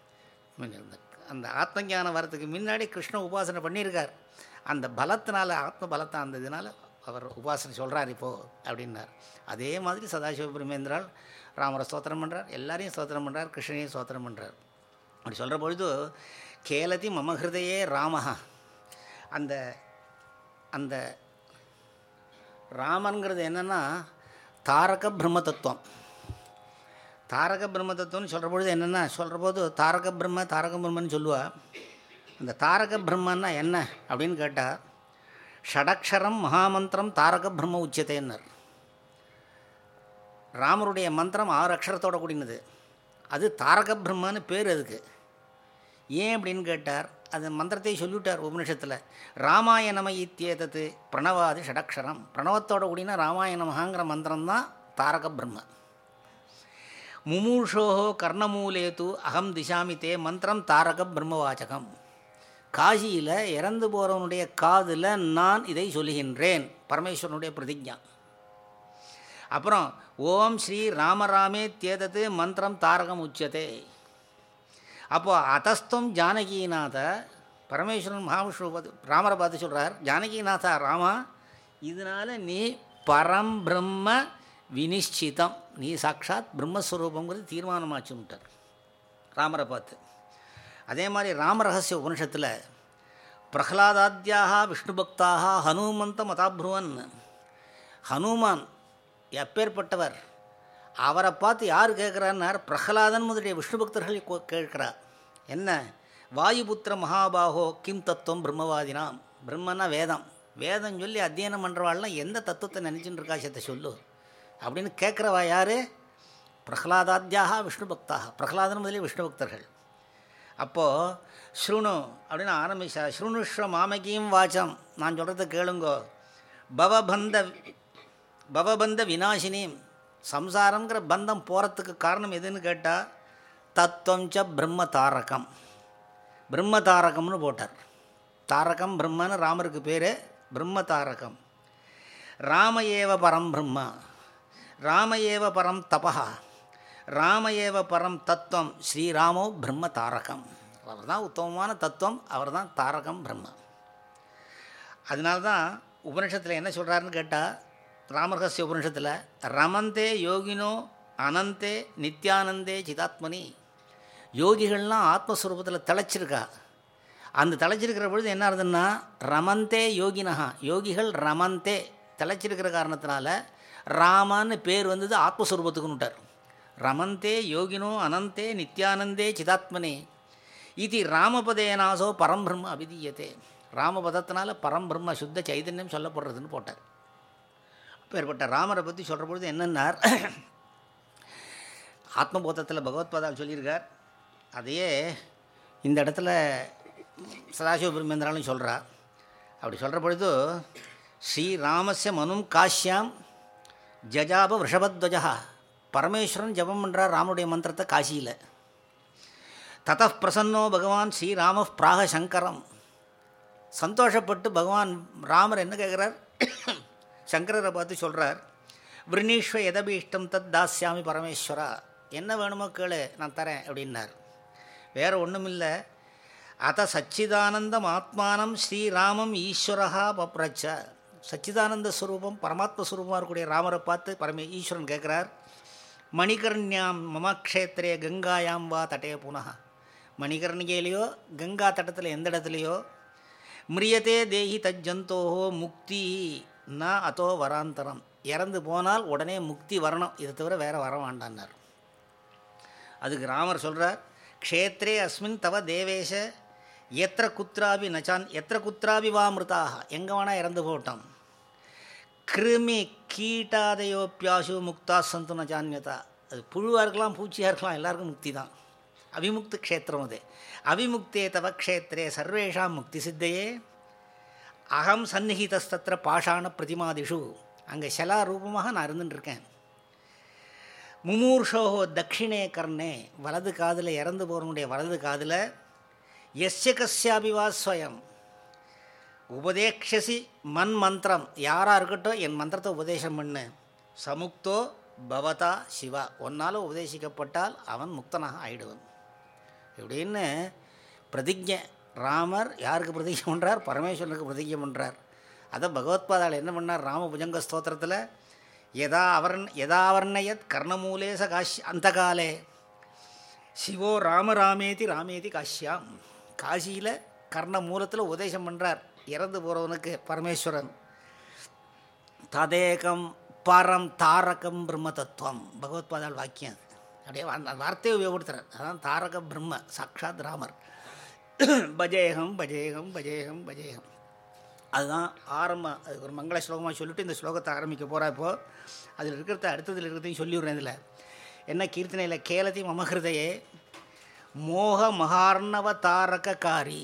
அந்த ஆத்ம ஞானம் வரத்துக்கு முன்னாடி கிருஷ்ண உபாசனை பண்ணியிருக்கார் அந்த பலத்தினால ஆத்ம பலத்தை அந்த இதனால் அவர் உபாசனை சொல்கிறார் இப்போது அப்படின்னார் அதே மாதிரி சதாசிவ பிரமேந்திரால் ராமரை ஸ்தோத்திரம் பண்ணுறார் எல்லாரையும் ஸ்தோத்திரம் பண்ணுறார் கிருஷ்ணனையும் ஸ்தோத்திரம் பண்ணுறார் அப்படி சொல்கிற பொழுது கேலதி மம ஹிருதயே ராமஹா அந்த அந்த ராமன்கிறது என்னென்னா தாரக பிரம்ம தத்துவம் தாரக பிரம்ம தத்துவம்னு சொல்கிற பொழுது என்னென்னா சொல்கிற போது தாரக பிரம்ம தாரக பிரம்மன்னு சொல்லுவா அந்த தாரக பிரம்மன்னா என்ன அப்படின்னு கேட்டால் ஷடக்ஷரம் மகாமந்திரம் தாரக பிரம்ம உச்சத்தைன்னர் ராமருடைய மந்திரம் ஆறு அக்ஷரத்தோட கூடினது அது தாரக பிரம்மன்னு பேர் அதுக்கு ஏன் அப்படின்னு கேட்டார் அந்த மந்திரத்தை சொல்லிவிட்டார் உபனிஷத்தில் ராமாயணம இத்தியேதத்து பிரணவாதி ஷடக்ஷரம் பிரணவத்தோட கூடின ராமாயணமகாங்கிற மந்திரம் தான் தாரக பிரம்ம முமூஷோஹோ கர்ணமூலேத்து அகம் திசாமி தே மந்திரம் தாரக பிரம்மவாச்சகம் காசியில் இறந்து போகிறவனுடைய காதில் நான் இதை சொல்லுகின்றேன் பரமேஸ்வரனுடைய பிரதிஜா அப்புறம் ஓம் ஸ்ரீ ராமராமே தேதத்து மந்திரம் தாரகம் உச்சதே அப்போது அதஸ்தம் ஜானகிநாத பரமேஸ்வரன் மகாவிஷ்ணு பார்த்து ராமரை பார்த்து சொல்கிறார் ஜானகிநாதா ராமா இதனால் நீ பரம்பிரம்ம வினிஷ்சிதம் நீ சாட்சாத் பிரம்மஸ்வரூபங்கிறது தீர்மானமாச்சுன்ட்டார் ராமரை பார்த்து அதே மாதிரி ராமரகசிய உபனிஷத்தில் பிரகலாதாத்தியாக விஷ்ணு பக்தாக ஹனுமந்த மதாப்ருவன் ஹனுமான் எப்பேற்பட்டவர் அவரை பார்த்து யார் கேட்குறான்னார் பிரகலாதன் முதலிய விஷ்ணு பக்தர்கள் கோ- கேட்கிறார் என்ன வாயுபுத்திர மகாபாகோ கிம் தத்துவம் பிரம்மவாதினாம் பிரம்மன்னா வேதம் வேதம் சொல்லி அத்தியனம் பண்ணுறவாள்லாம் எந்த தத்துவத்தை நினச்சின்னு இருக்கா சத்த சொல்லு அப்படின்னு கேட்குறவா யார் பிரகலாதாத்தியாக விஷ்ணு பக்தாக பிரகலாதன் முதலே விஷ்ணு பக்தர்கள் அப்போது ஸ்ருணு அப்படின்னு ஆரம்பிச்சா ஸ்ருணுஷ்வ மாமகியும் வாச்சம் நான் சொல்கிறத கேளுங்கோ பவபந்த பவபந்த வினாசினியும் சம்சாரங்கிற பந்தம் போகிறதுக்கு காரணம் எதுன்னு கேட்டால் தத்துவம் ச பிரம்ம தாரகம் பிரம்ம தாரகம்னு போட்டார் தாரகம் பிரம்மன்னு ராமருக்கு பேர் பிரம்ம தாரகம் ராம ஏவ பரம் பிரம்ம ராம ஏவ பரம் தபா ராம ஏவ பரம் தத்துவம் ஸ்ரீராமோ பிரம்ம தாரகம் அவர் தான் உத்தமமான தத்துவம் அவர் தான் தாரகம் பிரம்ம அதனால தான் உபனிஷத்தில் என்ன சொல்கிறாருன்னு கேட்டால் ராமரகசிய உபனிஷத்தில் ரமந்தே யோகினோ அனந்தே நித்யானந்தே சிதாத்மனி யோகிகள்லாம் ஆத்மஸ்வரூபத்தில் திளைச்சிருக்கா அந்த திளைச்சிருக்கிற பொழுது என்ன ஆகுதுன்னா ரமந்தே யோகினஹா யோகிகள் ரமந்தே திளைச்சிருக்கிற காரணத்தினால ராமான்னு பேர் வந்தது ஆத்மஸ்வரூபத்துக்குன்னுட்டார் ரமந்தே யோகினோ அனந்தே நித்யானந்தே சிதாத்மனே இது ராமபதேனாசோ பரம்பிரம்ம அபிதீயத்தே ராமபதத்தினால பரம்பிரம்ம சுத்த சைதன்யம் சொல்லப்படுறதுன்னு போட்டார் அப்பேற்பட்ட ராமரை பற்றி சொல்கிற பொழுது என்னன்னார் ஆத்மபோதத்தில் பகவத்பாதால் சொல்லியிருக்கார் அதையே இந்த இடத்துல சதாசிவ பிரம்மேந்திராலும் சொல்கிறா அப்படி சொல்கிற பொழுது ஸ்ரீராமஸ்ய மனும் காஷ்யாம் ஜஜாப ரிஷபத்வஜா பரமேஸ்வரன் ஜபம் பண்ணுறார் ராமனுடைய மந்திரத்தை காசியில் தத பிரசன்னோ பகவான் ஸ்ரீராம பிராக சங்கரம் சந்தோஷப்பட்டு பகவான் ராமர் என்ன கேட்குறார் சங்கரரை பார்த்து சொல்கிறார் விருணீஸ்வ எதபீஷ்டம் தத் தாஸ்யாமி பரமேஸ்வரா என்ன வேணுமோ கேளு நான் தரேன் அப்படின்னார் வேறு ஒன்றும் இல்லை அத சச்சிதானந்தம் ஆத்மானம் ஸ்ரீராமம் ஈஸ்வரா பப்ரச்ச சச்சிதானந்த ஸ்வரூபம் பரமாத்ம ஸ்வரூபமாக இருக்கக்கூடிய ராமரை பார்த்து பரமே ஈஸ்வரன் கேட்குறார் மணிகர்ணியாம் மம க்ஷேத்திரே கங்காயாம் வா தட்டே புனः மணிகர்ணிகையிலையோ கங்கா தட்டத்தில் எந்த இடத்துலையோ மிரியத்தே தேஹி தஜ்ஜந்தோ முக்தி ந அதோ வராந்தரம் இறந்து போனால் உடனே முக்தி வரணும் இதை தவிர வேறு வர வேண்டான்னார் அதுக்கு ராமர் சொல்கிறார் க்ஷேத்ரே அஸ்மின் தவ தேவேஷ எத்திர குத்ராபி நச்சான் எத்திர குத்ராபி வா மிருதாக எங்கே வேணால் இறந்து போட்டோம் கிருமி கீட்டாதையோப்பியாசு முக்தா சந்து நச்சான்யதா அது புழுவாக இருக்கலாம் பூச்சியாக இருக்கலாம் எல்லாருக்கும் முக்தி தான் அவிமுக்த க்ஷேத்திரம் அது அவிமுக்தே தவ க்ஷேத்திரே சர்வேஷாம் முக்தி சித்தையே அகம் சந்நிகிதஸ்தத்திர பாஷாண பிரதிமாதிஷு அங்கே ஷலா ரூபமாக நான் இருந்துட்டுருக்கேன் முமூர்ஷோஹோ தட்சிணே கர்ணே வலது காதில் இறந்து போகிறவனுடைய வலது காதில் எஸ்ய கஸ்யாபிவா ஸ்வயம் உபதேக்ஷசி மண் மந்திரம் யாராக இருக்கட்டும் என் மந்திரத்தை உபதேசம் பண்ணு சமுக்தோ பவதா சிவா ஒன்னால் உபதேசிக்கப்பட்டால் அவன் முக்தனாக ஆயிடுவன் இப்படின்னு பிரதிஜை ராமர் யாருக்கு பிரதிஜை பண்ணுறார் பரமேஸ்வரனுக்கு பிரதிஜை பண்ணுறார் அதை பகவத்பாதால் என்ன பண்ணார் ராம புஜங்க ஸ்தோத்திரத்தில் யதா அவர்ண யதாவர்ணயத் கர்ணமூலேச காஷ் அந்த காலே சிவோ ராம ராமேதி ராமேதி காஷ்யாம் காசியில் கர்ண மூலத்தில் உபதேசம் பண்ணுறார் இறந்து போகிறவனுக்கு பரமேஸ்வரன் ததேகம் பரம் தாரகம் பிரம்ம தத்துவம் பகவத்பாதால் வாக்கியம் அது அப்படியே அந்த வார்த்தையை உபயோகப்படுத்துகிறார் அதான் தாரக பிரம்ம சாக்ஷாத் ராமர் பஜேகம் பஜேகம் பஜேகம் பஜேகம் அதுதான் ஆரம்ப அதுக்கு ஒரு மங்கள ஸ்லோகமாக சொல்லிட்டு இந்த ஸ்லோகத்தை ஆரம்பிக்க போகிறா இப்போது அதில் இருக்கிறத அடுத்ததில் இருக்கிறதையும் சொல்லிவிடுறேன் இதில் என்ன கீர்த்தனையில் கேலதி மமஹிருதையே மோக மகார்ணவ தாரககாரி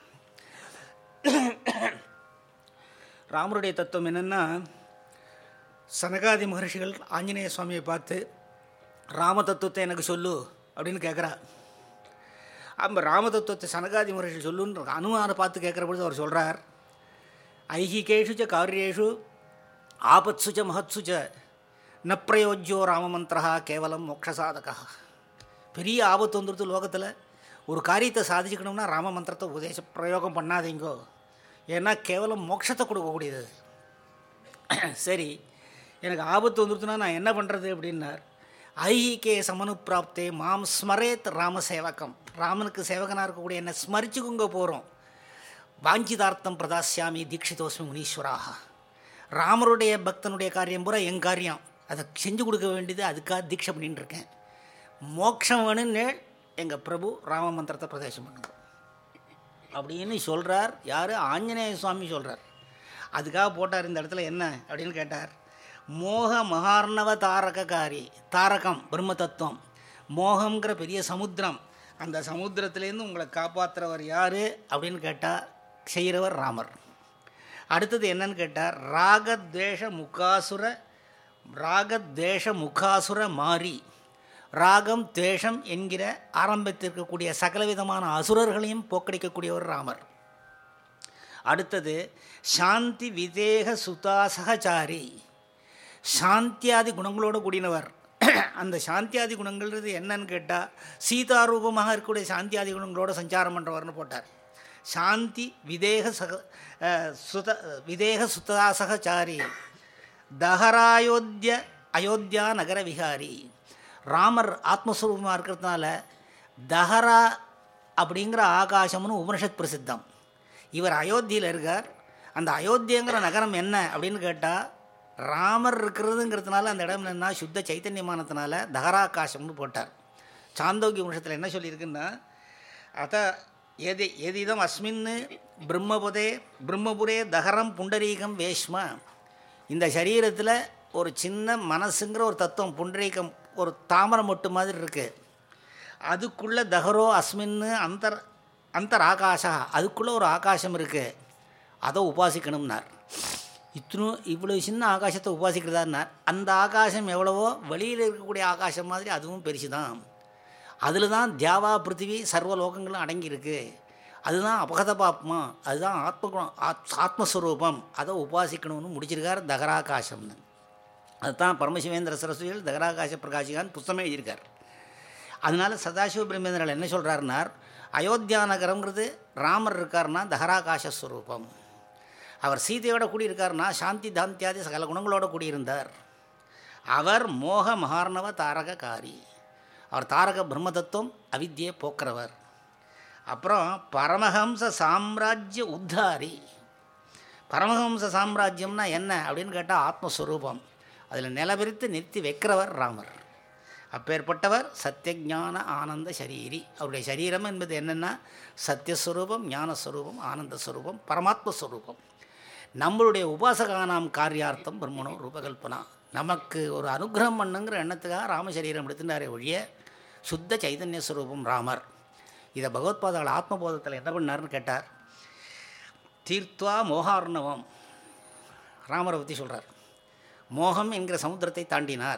ராமருடைய தத்துவம் என்னென்னா சனகாதி மகர்ஷிகள் ஆஞ்சநேய சுவாமியை பார்த்து ராம தத்துவத்தை எனக்கு சொல்லு அப்படின்னு கேட்குறா அந்த ராம தத்துவத்தை சனகாதி மகர்ஷி சொல்லுன்னு அனுமானை பார்த்து கேட்குற பொழுது அவர் சொல்கிறார் ஐஹிகேஷு ச காரியேஷு ஆபத்சு ச மகத்சு ச ந பிரயோஜ்யோ ராமமந்திரா கேவலம் மோட்சசாதகா பெரிய ஆபத்து வந்துடுது லோகத்தில் ஒரு காரியத்தை சாதிச்சுக்கணும்னா ராம மந்திரத்தை உபதேச பிரயோகம் பண்ணாதீங்கோ ஏன்னா கேவலம் மோட்சத்தை கொடுக்கக்கூடியது சரி எனக்கு ஆபத்து வந்துடுதுன்னா நான் என்ன பண்ணுறது அப்படின்னார் ஐஹிகே சமனுப்பிராப்தே மாம் ஸ்மரேத் ராம சேவகம் ராமனுக்கு சேவகனாக இருக்கக்கூடிய என்னை ஸ்மரிச்சுக்குங்க போகிறோம் வாஞ்சிதார்த்தம் பிரதாசியாமி தீட்சிதோஸ்மி முனீஸ்வராக ராமருடைய பக்தனுடைய காரியம் பூரா என் காரியம் அதை செஞ்சு கொடுக்க வேண்டியது அதுக்காக தீட்சை பண்ணிட்டு இருக்கேன் மோட்சம் வேணும்னு எங்கள் பிரபு ராம மந்திரத்தை பிரதேசம் பண்ணுங்க அப்படின்னு சொல்கிறார் யார் ஆஞ்சநேய சுவாமி சொல்கிறார் அதுக்காக போட்டார் இந்த இடத்துல என்ன அப்படின்னு கேட்டார் மோக மகார்ணவ தாரககாரி தாரகம் பிரம்ம தத்துவம் மோகங்கிற பெரிய சமுத்திரம் அந்த சமுத்திரத்துலேருந்து உங்களை காப்பாற்றுறவர் யார் அப்படின்னு கேட்டால் செய்கிறவர் ராமர் அடுத்தது என்னன்னு கேட்டார் ராகத்வேஷ முகாசுர ராகத்வேஷ முகாசுர மாறி ராகம் துவேஷம் என்கிற ஆரம்பத்திற்கக்கூடிய சகலவிதமான அசுரர்களையும் போக்கடிக்கக்கூடியவர் ராமர் அடுத்தது சாந்தி விதேக சுதாசகச்சாரி சாந்தியாதி குணங்களோடு கூடினவர் அந்த சாந்தியாதி குணங்கள்ன்றது என்னன்னு கேட்டால் சீதாரூபமாக இருக்கக்கூடிய சாந்தியாதி குணங்களோட சஞ்சாரம் பண்ணுறவர்னு போட்டார் சாந்தி விதேக சக அஹ், சுத விதேக சுதாசகச்சாரி தஹராயோத்திய அயோத்தியா நகர விகாரி ராமர் ஆத்மஸ்வரூபமாக இருக்கிறதுனால தஹரா அப்படிங்கிற ஆகாசம்னு உபனிஷத் பிரசித்தம் இவர் அயோத்தியில் இருக்கார் அந்த அயோத்தியங்கிற நகரம் என்ன அப்படின்னு கேட்டால் ராமர் இருக்கிறதுங்கிறதுனால அந்த இடம் என்ன சுத்த சைத்தன்யமானதுனால தகராகாசம்னு போட்டார் சாந்தோக்கிய உபனிஷத்தில் என்ன சொல்லியிருக்குன்னா அத எதி எதிதம் அஸ்மின் பிரம்மபுதே பிரம்மபுரே தகரம் புண்டரீகம் வேஷ்ம இந்த சரீரத்தில் ஒரு சின்ன மனசுங்கிற ஒரு தத்துவம் புண்டரீகம் ஒரு தாமரை மொட்டு மாதிரி இருக்குது அதுக்குள்ளே தகரோ அஸ்மின்னு அந்தர் அந்தர் ஆகாஷா அதுக்குள்ளே ஒரு ஆகாசம் இருக்குது அதை உபாசிக்கணும்னார் இத்தனு இவ்வளோ சின்ன ஆகாசத்தை உபாசிக்கிறதான்னார் அந்த ஆகாசம் எவ்வளவோ வெளியில் இருக்கக்கூடிய ஆகாசம் மாதிரி அதுவும் பெருசு தான் அதில் தான் தியாவா பிருத்திவி சர்வ லோகங்களும் அடங்கியிருக்கு அதுதான் அபகத பாப்மா அதுதான் ஆத்மகுணம் ஆத் ஆத்மஸ்வரூபம் அதை உபாசிக்கணும்னு முடிச்சிருக்கார் தகராகாசம்னு அதுதான் பரமசிவேந்திர சரஸ்வதிகள் தகராகாச பிரகாஷிகான்னு புஸ்தமே எழுதியிருக்கார் அதனால சதாசிவ பிரம்மேந்திரன் என்ன சொல்கிறாருன்னார் அயோத்தியா நகரங்கிறது ராமர் இருக்கார்னா தகராகாச ஸ்வரூபம் அவர் சீதையோட கூடியிருக்காருனா சாந்தி தாந்தியாதி சகல குணங்களோட கூடியிருந்தார் அவர் மோக மகார்ணவ தாரககாரி அவர் தாரக பிரம்ம தத்துவம் அவித்தியை போக்குறவர் அப்புறம் பரமஹம்ச சாம்ராஜ்ய உத்தாரி பரமஹம்ச சாம்ராஜ்யம்னா என்ன அப்படின்னு கேட்டால் ஆத்மஸ்வரூபம் அதில் நிலவிரித்து நிறுத்தி வைக்கிறவர் ராமர் அப்பேற்பட்டவர் சத்தியஞான ஆனந்த சரீரி அவருடைய சரீரம் என்பது என்னென்னா சத்தியஸ்வரூபம் ஞானஸ்வரூபம் ஆனந்தஸ்வரூபம் பரமாத்மஸ்வரூபம் நம்மளுடைய உபாசகானாம் காரியார்த்தம் பிரம்மணோ ரூபகல்பனா நமக்கு ஒரு அனுகிரகம் பண்ணுங்கிற எண்ணத்துக்காக ராமசரீரம் எடுத்துட்டாரே ஒழிய சுத்த சைதன்ய ஸ்வரூபம் ராமர் இதை பகவத்பாதாள் ஆத்மபோதத்தில் என்ன பண்ணார்னு கேட்டார் தீர்த்வா மோகார்ணவம் ராமரை பற்றி சொல்கிறார் மோகம் என்கிற சமுத்திரத்தை தாண்டினார்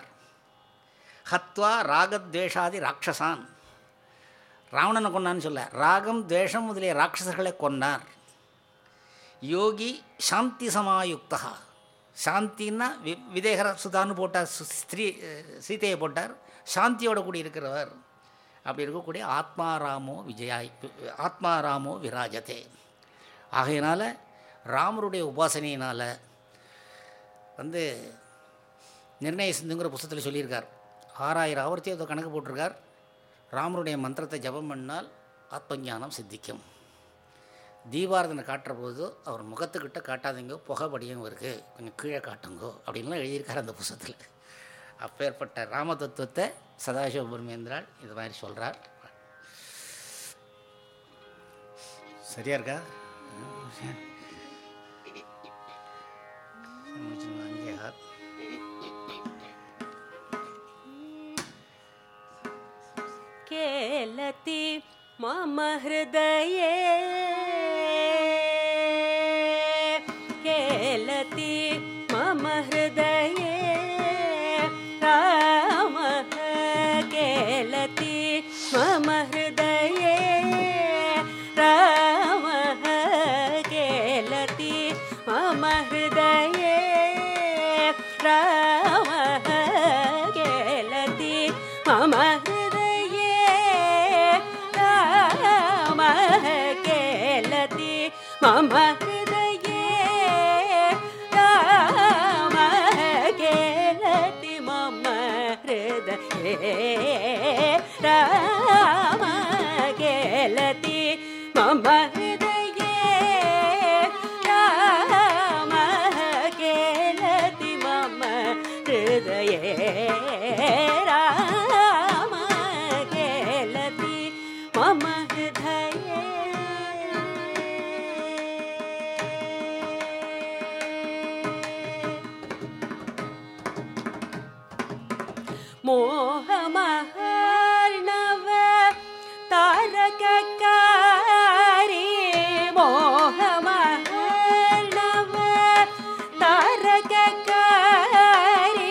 ஹத்வா ராகத்வேஷாதி ராட்சசான் ராவணனை கொன்னான்னு சொல்ல ராகம் துவேஷம் முதலிய ராட்சசர்களை கொன்னார் யோகி சாந்தி சமாயுக்தா சாந்தின்னா வி விதேகர சுதான்னு போட்டார் சு- ஸ்ரீ சீதையை போட்டார் சாந்தியோட கூடி இருக்கிறவர் அப்படி இருக்கக்கூடிய ஆத்மாராமோ விஜயாய் ஆத்மாராமோ விராஜதே ஆகையினால ராமருடைய உபாசனையினால் வந்து நிர்ணய சிந்துங்கிற புஸ்தகத்தில் சொல்லியிருக்கார் ஆறாயிரம் ஆவர்த்தி அதை கணக்கு போட்டிருக்கார் ராமருடைய மந்திரத்தை ஜபம் பண்ணால் ஆத்மஞானம் சித்திக்கும் தீபாரதனை காட்டுற போது அவர் முகத்துக்கிட்ட காட்டாதீங்க புகைப்படியும் இருக்குது கொஞ்சம் கீழே காட்டுங்கோ அப்படின்லாம் எழுதியிருக்கார் அந்த புஸ்தகத்தில் அப்பேற்பட்ட ராம தத்துவத்தை சதாசிவ பிரமேந்திரால் இது மாதிரி சொல்கிறார் சரியா இருக்கா அங்கே ஆறு. केलति मम हृदये केलति मम हृदये रामः केलति मम हृदये रामः केलति मम हृदये रामः केलति मम हृदये रामः केलति मम हृदये रामः केलति मम हृदये रामः केलति मम हृदये रामः केलति मम हृदये रामः केलति मम हृदये மோகமஹர்ணவ தாரகக்காரி மோகமஹர்ணவ தாரகக்காரி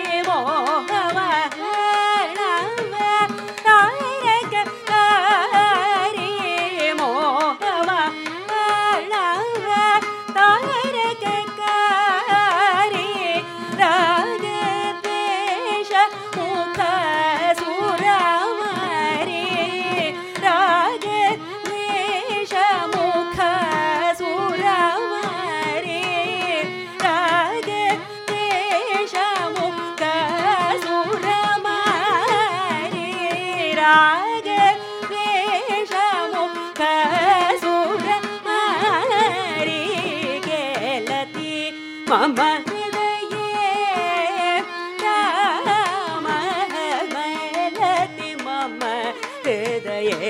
மோகமஹர்ணவ தாரகக்காரி மோகமஹர்ணவ தாரகக்காரி ராகதேஷ முக சுரமரி ராகதேஷ முக சுரமரி ராகதேஷ முக சுரமரி ராகதேஷ முக சுரமரி கேலதி மம ஹிருதயே ராமமலதி மம ஹிருதயே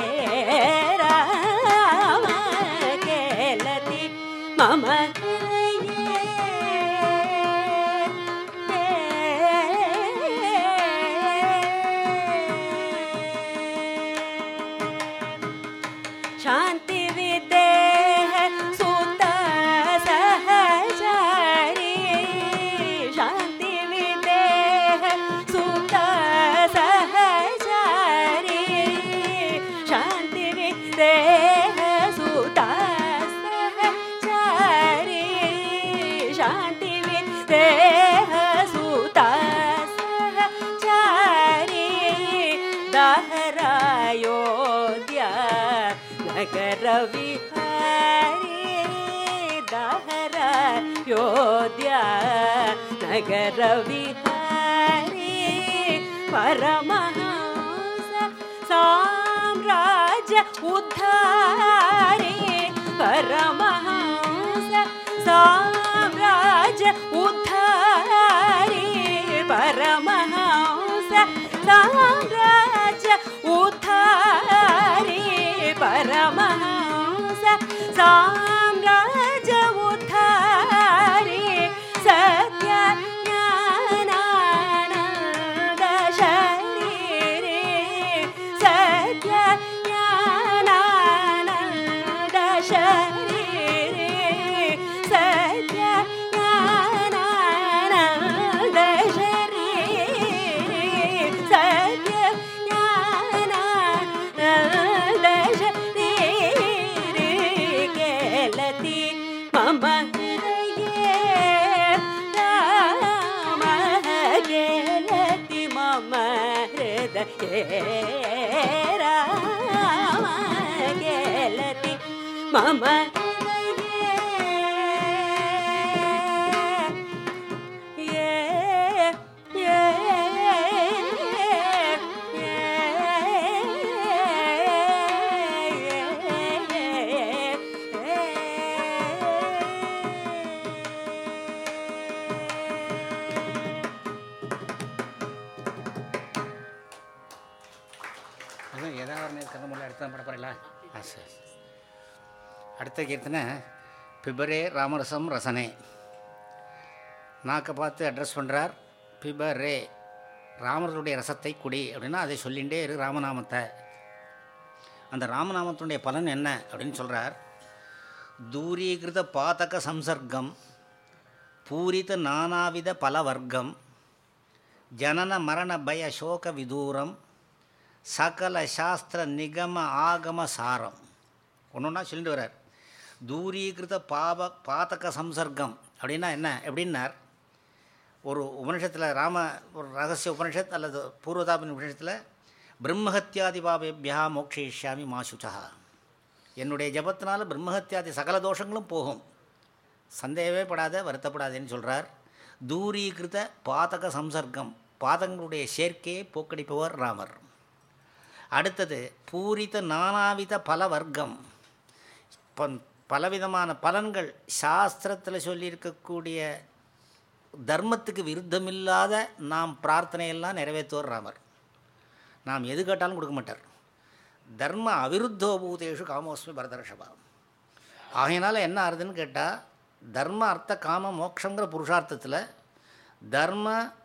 ராம கேலதி மம शान्ति विदेह सुत सहचारी शान्ति विदेह सुत सहचारी शान्ति विदेह सुत सहचारी शान्ति विदेह सुत सहचारी दहरायोध्या नगर विहारी दहरायोध्या नगर विहारी परमहंस साम्राज्य उद्धारी परमहंस साम्राज्य उद्धारी परमहंस साम्राज्य उद्धारी परमहंस साम्राज्य उद्धारी सत्य ज्ञानानन्द शरीरे सत्य ज्ञानानन्द शरीरे सत्य ज्ञानानन्द शरीरे सत्य ज्ञानानन्द शरीरे केलति मम हृदये रामः केलति मम हृदये राम केलति मम हृदये அதுவும் ஏதாவது நேரம் முடியல அடுத்த பட போகிறீங்களா ஆ சரி அடுத்த கீர்த்தனை பிபரே ராமரசம் ரசனே நாக்கை பார்த்து அட்ரஸ் பண்ணுறார் பிபரே ராமருடைய ரசத்தை குடி அப்படின்னா அதை சொல்லிகிட்டே இரு ராமநாமத்தை அந்த ராமநாமத்தினுடைய பலன் என்ன அப்படின்னு சொல்கிறார் தூரீகிருத பாதக சம்சர்க்கம் பூரித நானாவித பலவர்க்கம் ஜனன மரண பய சோக விதூரம் சகல சாஸ்திர நிகம ஆகம சாரம் ஒன்று ஒன்றா சொல்லிட்டு வர்றார் தூரீகிருத பாப பாதக சம்சர்க்கம் அப்படின்னா என்ன எப்படின்னார் ஒரு உபனிஷத்தில் ராம ஒரு ரகசிய உபனிஷத் அல்லது பூர்வதாபின் உபனிஷத்தில் பிரம்மஹத்தியாதி பாபேபியா மோக்ஷயிஷ்யாமி மாசுச்சா என்னுடைய ஜபத்தினால பிரம்மஹத்தியாதி சகல தோஷங்களும் போகும் சந்தேகமே படாத வருத்தப்படாதேன்னு சொல்கிறார் தூரீகிருத பாதக சம்சர்க்கம் பாதங்களுடைய சேர்க்கையை போக்கடிப்பவர் ராமர் அடுத்தது பூரித நானாவித பல வர்க்கம் பன் பலவிதமான பலன்கள் சாஸ்திரத்தில் சொல்லியிருக்கக்கூடிய தர்மத்துக்கு விருத்தமில்லாத நாம் பிரார்த்தனையெல்லாம் நிறைவேற்றுவார் ராமர் நாம் எது கேட்டாலும் கொடுக்க மாட்டார் தர்ம அவிருத்தோபூதேஷு காமோஸ்மி பரதர்ஷபா ஆகையினால என்ன ஆறுதுன்னு கேட்டால் தர்ம அர்த்த காம மோட்சங்கிற புருஷார்த்தத்தில் தர்ம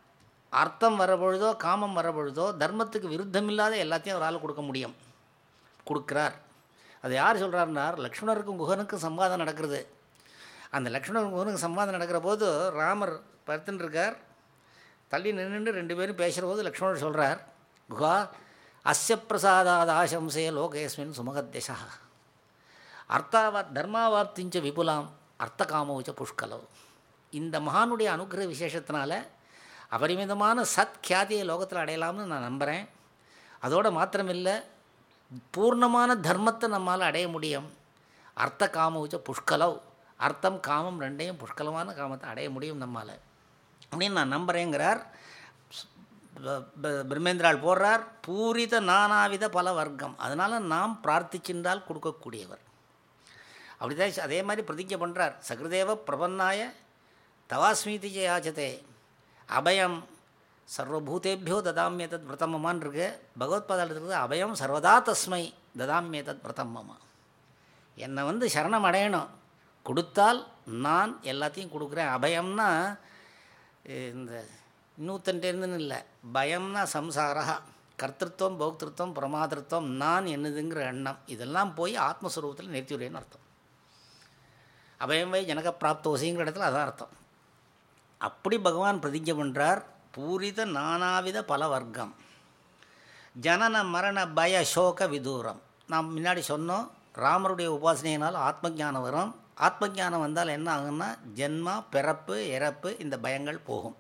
அர்த்தம் வர பொழுதோ காமம் வர பொழுதோ தர்மத்துக்கு விருத்தமில்லாத எல்லாத்தையும் அவரால் கொடுக்க முடியும் கொடுக்குறார் அது யார் சொல்கிறாருன்னார் லக்ஷ்மணருக்கும் குகனுக்கும் சம்வாதம் நடக்கிறது அந்த லக்ஷ்மணருக்கும் குகனுக்கும் சம்வாதம் நடக்கிற போது ராமர் படுத்துன்னு இருக்கார் தள்ளி நின்று ரெண்டு பேரும் பேசுகிற போது லக்ஷ்மணர் சொல்கிறார் குஹா அஸ்ய பிரசாதாத் ஆசம்சே லோகேஸ்மின் சுமகத்யசா அர்த்தாவா தர்மாவாப்திஞ்ச விபுலாம் அர்த்தகாமோச்ச புஷ்கலோ இந்த மகானுடைய அனுகிரக விசேஷத்தினால அபரிமிதமான சத் கியாதியை லோகத்தில் அடையலாம்னு நான் நம்புகிறேன் அதோடு மாத்திரமில்லை பூர்ணமான தர்மத்தை நம்மால் அடைய முடியும் அர்த்த காமோச்ச புஷ்கலவ் அர்த்தம் காமம் ரெண்டையும் புஷ்கலமான காமத்தை அடைய முடியும் நம்மால் அப்படின்னு நான் நம்புகிறேங்கிறார் ப- ப- பிரம்மேந்திரால் போடுறார் பூரித நானாவித பல வர்க்கம் அதனால் நாம் பிரார்த்திச்சின்றால் கொடுக்கக்கூடியவர் அப்படிதான் அதே மாதிரி பிரதிஜை பண்ணுறார் சகிருதேவ பிரபன்னாய தவாஸ்மீதி யாச்சதே அபயம் சர்வபூதேபியோ ததாமியதத் விரதம் மமான் இருக்கு பகவத்பாதால் இருக்குது அபயம் சர்வதா தஸ்மை ததாமியதத் விரதம் மமா என்னை வந்து சரணம் அடையணும் கொடுத்தால் நான் எல்லாத்தையும் கொடுக்குறேன் அபயம்னா இந்த இன்னொருத்தன்ட்டேருந்துன்னு இல்லை பயம்னா சம்சாரா கர்த்திருவம் போக்திருத்தம் பிரமாதிருத்தம் நான் என்னதுங்கிற எண்ணம் இதெல்லாம் போய் ஆத்மஸ்வரூபத்தில் நிறுத்தி விடுறேன்னு அர்த்தம் அபயம் வை ஜனக பிராப்தோசிங்கிற இடத்துல அதான் அர்த்தம் அப்படி பகவான் பிரதிஜை பண்ணுறார் பூரித நானாவித பல வர்க்கம் ஜனன மரண பய சோக விதூரம் நாம் முன்னாடி சொன்னோம் ராமருடைய உபாசனையினால் ஆத்மஞானம் வரும் ஆத்மஞானம் வந்தால் என்ன ஆகும்னா ஜென்மா பிறப்பு இறப்பு இந்த பயங்கள் போகும்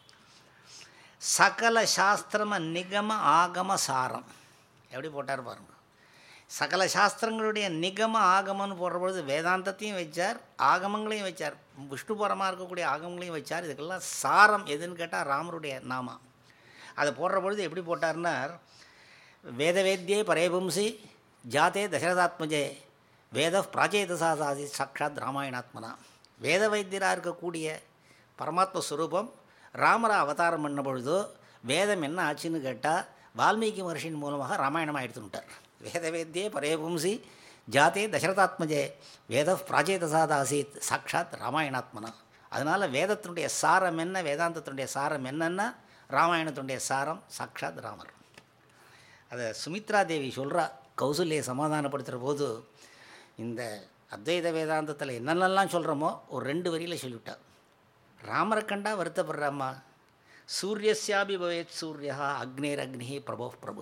சகல சாஸ்திரம நிகம ஆகம சாரம் எப்படி போட்டார் பாருங்க சகல சாஸ்திரங்களுடைய நிகம ஆகமம்னு போடுற பொழுது வேதாந்தத்தையும் வச்சார் ஆகமங்களையும் வச்சார் விஷ்ணுபுரமாக இருக்கக்கூடிய ஆகமங்களையும் வச்சார் இதுக்கெல்லாம் சாரம் எதுன்னு கேட்டால் ராமருடைய நாமா அதை போடுற பொழுது எப்படி போட்டார்னார் வேதவேத்யே பரேபும்சி ஜாதே தசரதாத்மஜே வேத பிராச்சேதசாசாதி சாட்சாத் ராமாயணாத்மனா வேத வைத்தியராக இருக்கக்கூடிய பரமாத்ம ஸ்வரூபம் ராமரை அவதாரம் பண்ண பொழுதோ வேதம் என்ன ஆச்சுன்னு கேட்டால் வால்மீகி மகர்ஷியின் மூலமாக ராமாயணம் எடுத்துட்டார் வேதவேத்யே பரேபும்சி ஜாதே தசரதாத்மஜே வேத பிராச்சேதசாதாசீத் சாட்சாத் ராமாயணாத்மனா அதனால் வேதத்தினுடைய சாரம் என்ன வேதாந்தத்தினுடைய சாரம் என்னன்னா ராமாயணத்தினுடைய சாரம் சாட்சாத் ராமர் அதை சுமித்ரா தேவி சொல்கிறா கௌசல்யை சமாதானப்படுத்துகிற போது இந்த அத்வைத வேதாந்தத்தில் என்னென்னலாம் சொல்கிறோமோ ஒரு ரெண்டு வரியில் சொல்லிவிட்டா ராமரை கண்டா வருத்தப்படுறாம்மா சூரியஸ்யாபி பவேத் சூரியா அக்னேர் அக்னி பிரபோ பிரபு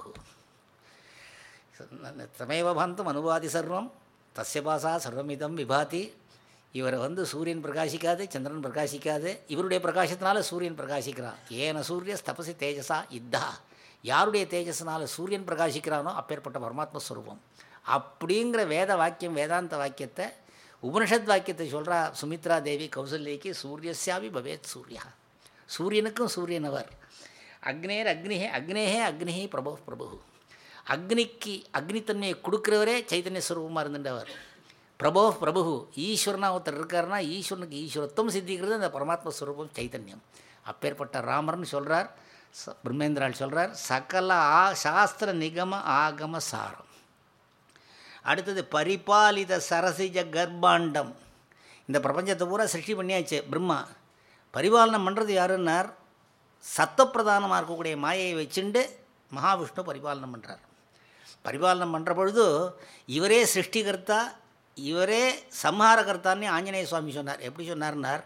தமேவ பாந்தம் அனுவாதி சர்வம் தஸ்ய பாசா சர்வமிதம் விபாதி இவரை வந்து சூரியன் பிரகாசிக்காது சந்திரன் பிரகாசிக்காது இவருடைய பிரகாசத்தினால சூரியன் பிரகாசிக்கிறான் ஏன சூரிய தபசி தேஜஸா இத்தா யாருடைய தேஜஸ்னால சூரியன் பிரகாசிக்கிறானோ அப்பேற்பட்ட பரமாத்ம ஸ்வரூபம் அப்படிங்கிற வேத வாக்கியம் வேதாந்த வாக்கியத்தை உபனிஷத் வாக்கியத்தை சொல்கிறா சுமித்ரா தேவி கௌசல்யக்கு சூரியஸ்யாபி பவேத் சூர்யா சூரியனுக்கும் சூரியன் அவர் அக்னேர் அக்னிஹே அக்னேஹே அக்னிஹி பிரபு பிரபு அக்னிக்கு அக்னித்தன்மையை கொடுக்குறவரே சைத்தன்ய ஸ்வரூபமாக இருந்துட்டவர் பிரபோ பிரபு ஈஸ்வரனா ஒருத்தர் இருக்காருன்னா ஈஸ்வரனுக்கு ஈஸ்வரத்துவம் சித்திக்கிறது அந்த பரமாத்ம ஸ்வரூபம் சைத்தன்யம் அப்பேற்பட்ட ராமர்னு சொல்கிறார் ச- பிரம்மேந்திரால் சொல்கிறார் சகல ஆ சாஸ்திர நிகம ஆகம சாரம் அடுத்தது பரிபாலித சரசிஜ கர்ப்பாண்டம் இந்த பிரபஞ்சத்தை பூரா சிருஷ்டி பண்ணியாச்சு பிரம்மா பரிபாலனம் பண்ணுறது யாருன்னார் சத்தப்பிரதானமாக இருக்கக்கூடிய மாயையை வச்சுண்டு மகாவிஷ்ணு பரிபாலனம் பண்ணுறார் பரிபாலனம் பண்ணுற பொழுது இவரே சிருஷ்டிகர்த்தா இவரே சம்ஹாரகர்த்தான்னு ஆஞ்சநேய சுவாமி சொன்னார் எப்படி சொன்னார்னார்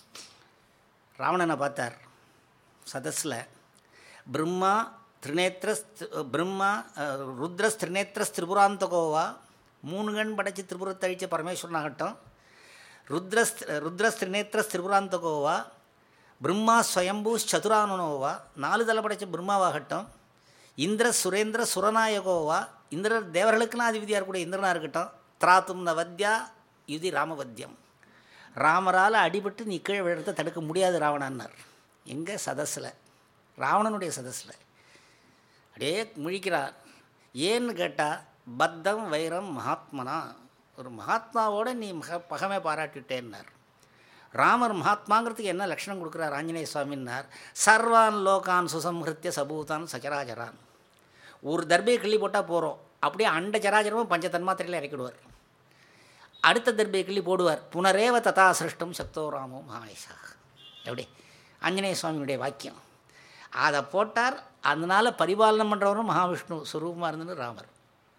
ராவணனை பார்த்தார் சதஸில் பிரம்மா திரிநேத்திரஸ் பிரம்மா அஹ், ருத்ரஸ் திரிநேத்திரஸ் திரிபுராந்தகோவா மூணு கண் படைச்சு திரிபுரத்தை அழிச்ச பரமேஸ்வரனாகட்டும் ருத்ரஸ் ருத்ரஸ் திரிநேத்திரஸ் திரிபுராந்தகோவா பிரம்மா ஸ்வயம்பூஸ் சதுரானனோவா நாலு தலை படைச்ச பிரம்மாவாகட்டும் இந்திர சுரேந்திர சுரநாயகோவா இந்திரர் தேவர்களுக்கெல்லாம் அதிபதியாக இருக்கக்கூடிய இந்திரனாக இருக்கட்டும் திராத்தும் நவத்யா இது ராமவத்தியம் ராமரால் அடிபட்டு நீ கீழே விழுறத தடுக்க முடியாது ராவணன்னார் எங்கே சதஸில் ராவணனுடைய சதஸில் அப்படியே முழிக்கிறார் ஏன்னு கேட்டால் பத்தம் வைரம் மகாத்மனா ஒரு மகாத்மாவோட நீ மக பகமை பாராட்டிட்டேன்னார் ராமர் மகாத்மாங்கிறதுக்கு என்ன லட்சணம் கொடுக்குறார் ஆஞ்சநேய சுவாமின்னார் சர்வான் லோகான் சுசம்ஹிருத்திய சபூதான் சச்சராச்சரான் ஒரு தர்பையை கிள்ளி போட்டால் போகிறோம் அப்படியே அண்ட சராச்சரமும் பஞ்ச தன்மாத்திரையில் இறக்கிடுவார் அடுத்த தர்பையை கிள்ளி போடுவார் புனரேவ ததா சிருஷ்டம் சக்தோ ராமோ மகாயசா எப்படி ஆஞ்சநேய சுவாமியுடைய வாக்கியம் அதை போட்டார் அதனால் பரிபாலனம் பண்ணுறவரும் மகாவிஷ்ணு சுரூபமாக இருந்தது ராமர்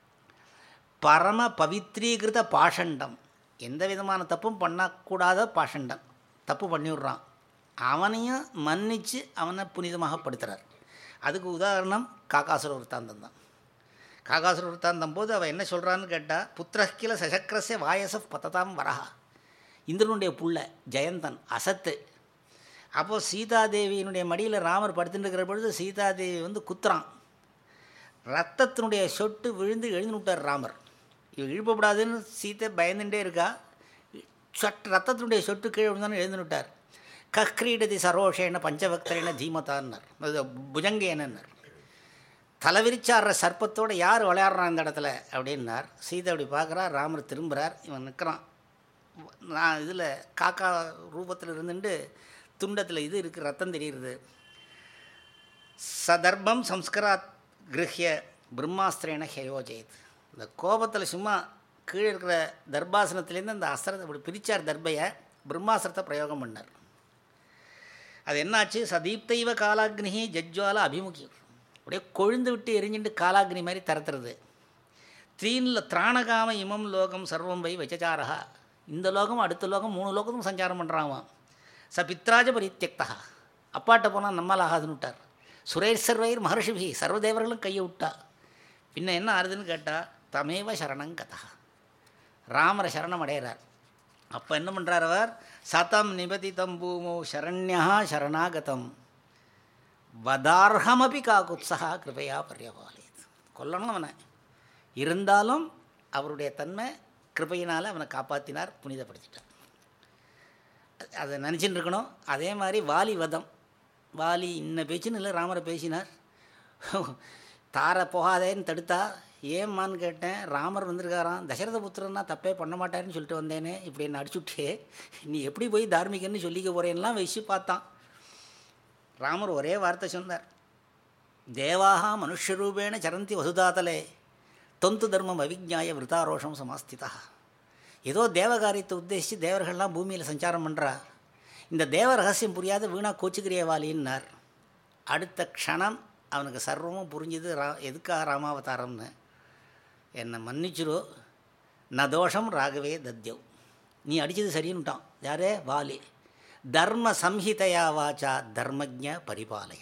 பரம பவித்ரீகிருத பாஷண்டம் எந்த விதமான தப்பும் பண்ணக்கூடாத பாஷண்டம் தப்பு பண்ணிவிடுறான் அவனையும் மன்னித்து அவனை புனிதமாக படுத்துகிறார் அதுக்கு உதாரணம் காக்காசுர விற்த்தாந்தம் தான் காக்காசுர விற்த்தாந்தம் போது அவன் என்ன சொல்கிறான்னு கேட்டால் புத்திரக்கில சசக்கரச வாயச பத்ததாம் வரஹா இந்திரனுடைய புள்ள ஜெயந்தன் அசத்து அப்போது சீதாதேவியினுடைய மடியில் ராமர் படுத்துட்டு இருக்கிற பொழுது சீதாதேவி வந்து குத்துறான் ரத்தத்தினுடைய சொட்டு விழுந்து எழுந்து விட்டார் ராமர் இவ இழுப்பப்படாதுன்னு சீத்தை பயந்துட்டே இருக்கா சட் ரத்தத்தினுடைய சொட்டு கீழே விழுந்தான்னு எழுந்து விட்டார் கக்ரீடதி சரோஷேன பஞ்சபக்தரேன தீமதான்னார் அது புஜங்கேனன்னார் தலைவிரிச்சாடுற சர்ப்பத்தோடு யார் விளையாடுறான் இந்த இடத்துல அப்படின்னார் சீதை அப்படி பார்க்குறா ராமர் திரும்புகிறார் இவன் நிற்கிறான் நான் இதில் காக்கா ரூபத்தில் இருந்துட்டு துண்டத்தில் இது இருக்குது ரத்தம் தெரியுது சதர்ப்பம் சம்ஸ்கராத் கிரஹிய பிரம்மாஸ்திரேன ஹயோஜயத் இந்த கோபத்தில் சும்மா கீழே இருக்கிற தர்பாசனத்துலேருந்து அந்த அஸ்திரத்தை இப்படி பிரித்தார் தர்பையை பிரம்மாஸ்திரத்தை பிரயோகம் பண்ணார் அது என்னாச்சு சதீப்தைவ காலாக்னி ஜஜ்வால அபிமுகி அப்படியே கொழுந்து விட்டு எரிஞ்சுட்டு காலாக்னி மாதிரி தரத்துறது த்ரீனில் திராணகாம இமம் லோகம் சர்வம் வை வச்சச்சாரா இந்த லோகம் அடுத்த லோகம் மூணு லோகத்தும் சஞ்சாரம் பண்ணுறான் ச பித்ராஜ பரித்தியக்தா அப்பாட்ட போனால் நம்மால் ஆகாதுன்னு விட்டார் சுரேஷ் சர்வைர் மகர்ஷிபி சர்வதேவர்களும் கையை விட்டா பின்ன என்ன ஆறுதுன்னு கேட்டால் தமேவ சரணங்கதா ராமரை சரணம் அடைகிறார் அப்போ என்ன பண்ணுறார் அவர் சதம் நிபதிதம் பூமோ சரண்யா சரணாகதம் வதார்ஹமபி காகுத்ஸா கிருபையா பரியபாலித் கொல்லணும் அவனை இருந்தாலும் அவருடைய தன்மை கிருபையினால் அவனை காப்பாற்றினார் புனிதப்படுத்திட்டார் அதை நினச்சிட்டு இருக்கணும் அதே மாதிரி வாலி வதம் வாலி இன்ன பேச்சுன்னு இல்லை ராமரை பேசினார் தார போகாதேன்னு தடுத்தா ஏம்மான்னு கேட்டேன் ராமர் வந்திருக்காராம் தசரத புத்திரன்னா தப்பே பண்ண மாட்டாருன்னு சொல்லிட்டு வந்தேனே இப்படி என்ன அடிச்சுட்டே நீ எப்படி போய் தார்மிகன்னு சொல்லிக்க போகிறேன்லாம் வச்சு பார்த்தான் ராமர் ஒரே வார்த்தை சொன்னார் தேவாக மனுஷரூபேண சரந்தி வசுதாதலே தொந்து தர்மம் அவிஜ்ஞாய விருத்தாரோஷம் சமாஸ்திதா ஏதோ தேவகாரியத்தை உத்தேசித்து தேவர்கள்லாம் பூமியில் சஞ்சாரம் பண்ணுறா இந்த தேவ ரகசியம் புரியாத வீணாக கோச்சுக்கிறிய வாலின்னார் அடுத்த க்ஷணம் அவனுக்கு சர்வமும் புரிஞ்சுது ரா எதுக்காக ராமாவதாரம்னு என்னை மன்னிச்சிரோ ந தோஷம் ராகவே தத்யவ் நீ அடித்தது சரின்னுட்டான் யாரே வாலி தர்ம சம்ஹிதையா வாச்சா தர்மஜ பரிபாலய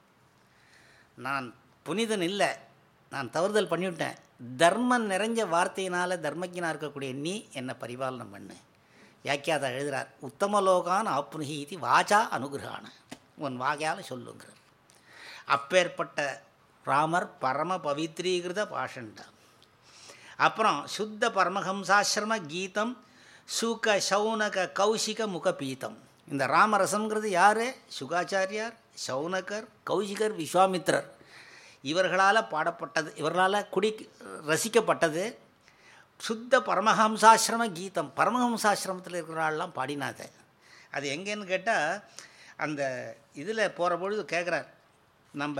நான் புனிதன் இல்லை நான் தவறுதல் பண்ணிவிட்டேன் தர்மம் நிறைஞ்ச வார்த்தையினால் தர்மஜனாக இருக்கக்கூடிய நீ என்னை பரிபாலனம் பண்ணு வியாக்கியாதா எழுதுகிறார் உத்தமலோகான் ஆப்னுகி இது வாச்சா அனுகிரகான உன் வாகையால் சொல்லுங்கிறார் அப்பேற்பட்ட ராமர் பரம பவித்ரீகிருத பாஷண்டா அப்புறம் சுத்த பரமஹம்சாசிரம கீதம் சுக சௌனக கௌசிக முகபீதம் இந்த ராமரசம்ங்கிறது யார் சுகாச்சாரியார் சௌனகர் கௌசிகர் விஸ்வாமித்ரர் இவர்களால் பாடப்பட்டது இவர்களால் குடி ரசிக்கப்பட்டது சுத்த பரமஹம்சாசிரம கீதம் பரமஹம்சாசிரமத்தில் இருக்கிறாள்லாம் பாடினாத அது எங்கேன்னு கேட்டால் அந்த இதில் போகிற பொழுது கேட்குறார் நம்ம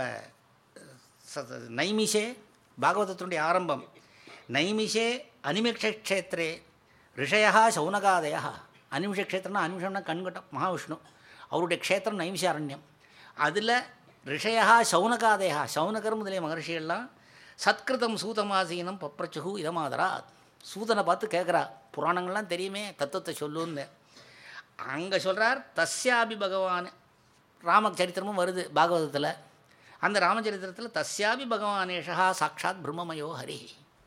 ச- நைமிஷே பாகவதத்தினுடைய ஆரம்பம் நைமிஷே அனிமிஷக்ஷேத்திரே ரிஷயா சௌனகாதயா அனிமிஷ க்ஷேத்திரம்னா அனிமிஷம்னா கண்கட்டம் மகாவிஷ்ணு அவருடைய க்ஷேத்திரம் நைமிஷாரண்யம் அதில் ரிஷயா சௌனகாதயா சௌனகர் முதலிய மகர்ஷிகள்லாம் சத்கிருதம் சூதமாசீனம் பப்ரச்சுகு இதமாதரா சூதனை பார்த்து கேட்குறா புராணங்கள்லாம் தெரியுமே தத்துவத்தை சொல்லுன்னு அங்கே சொல்கிறார் தஸ்யாபி பகவான் ராமச்சரித்திரமும் வருது பாகவதத்தில் அந்த ராமச்சரித்திரத்தில் தஸ்யாபி பகவானேஷா சாட்சாத் பிரம்மமயோ ஹரி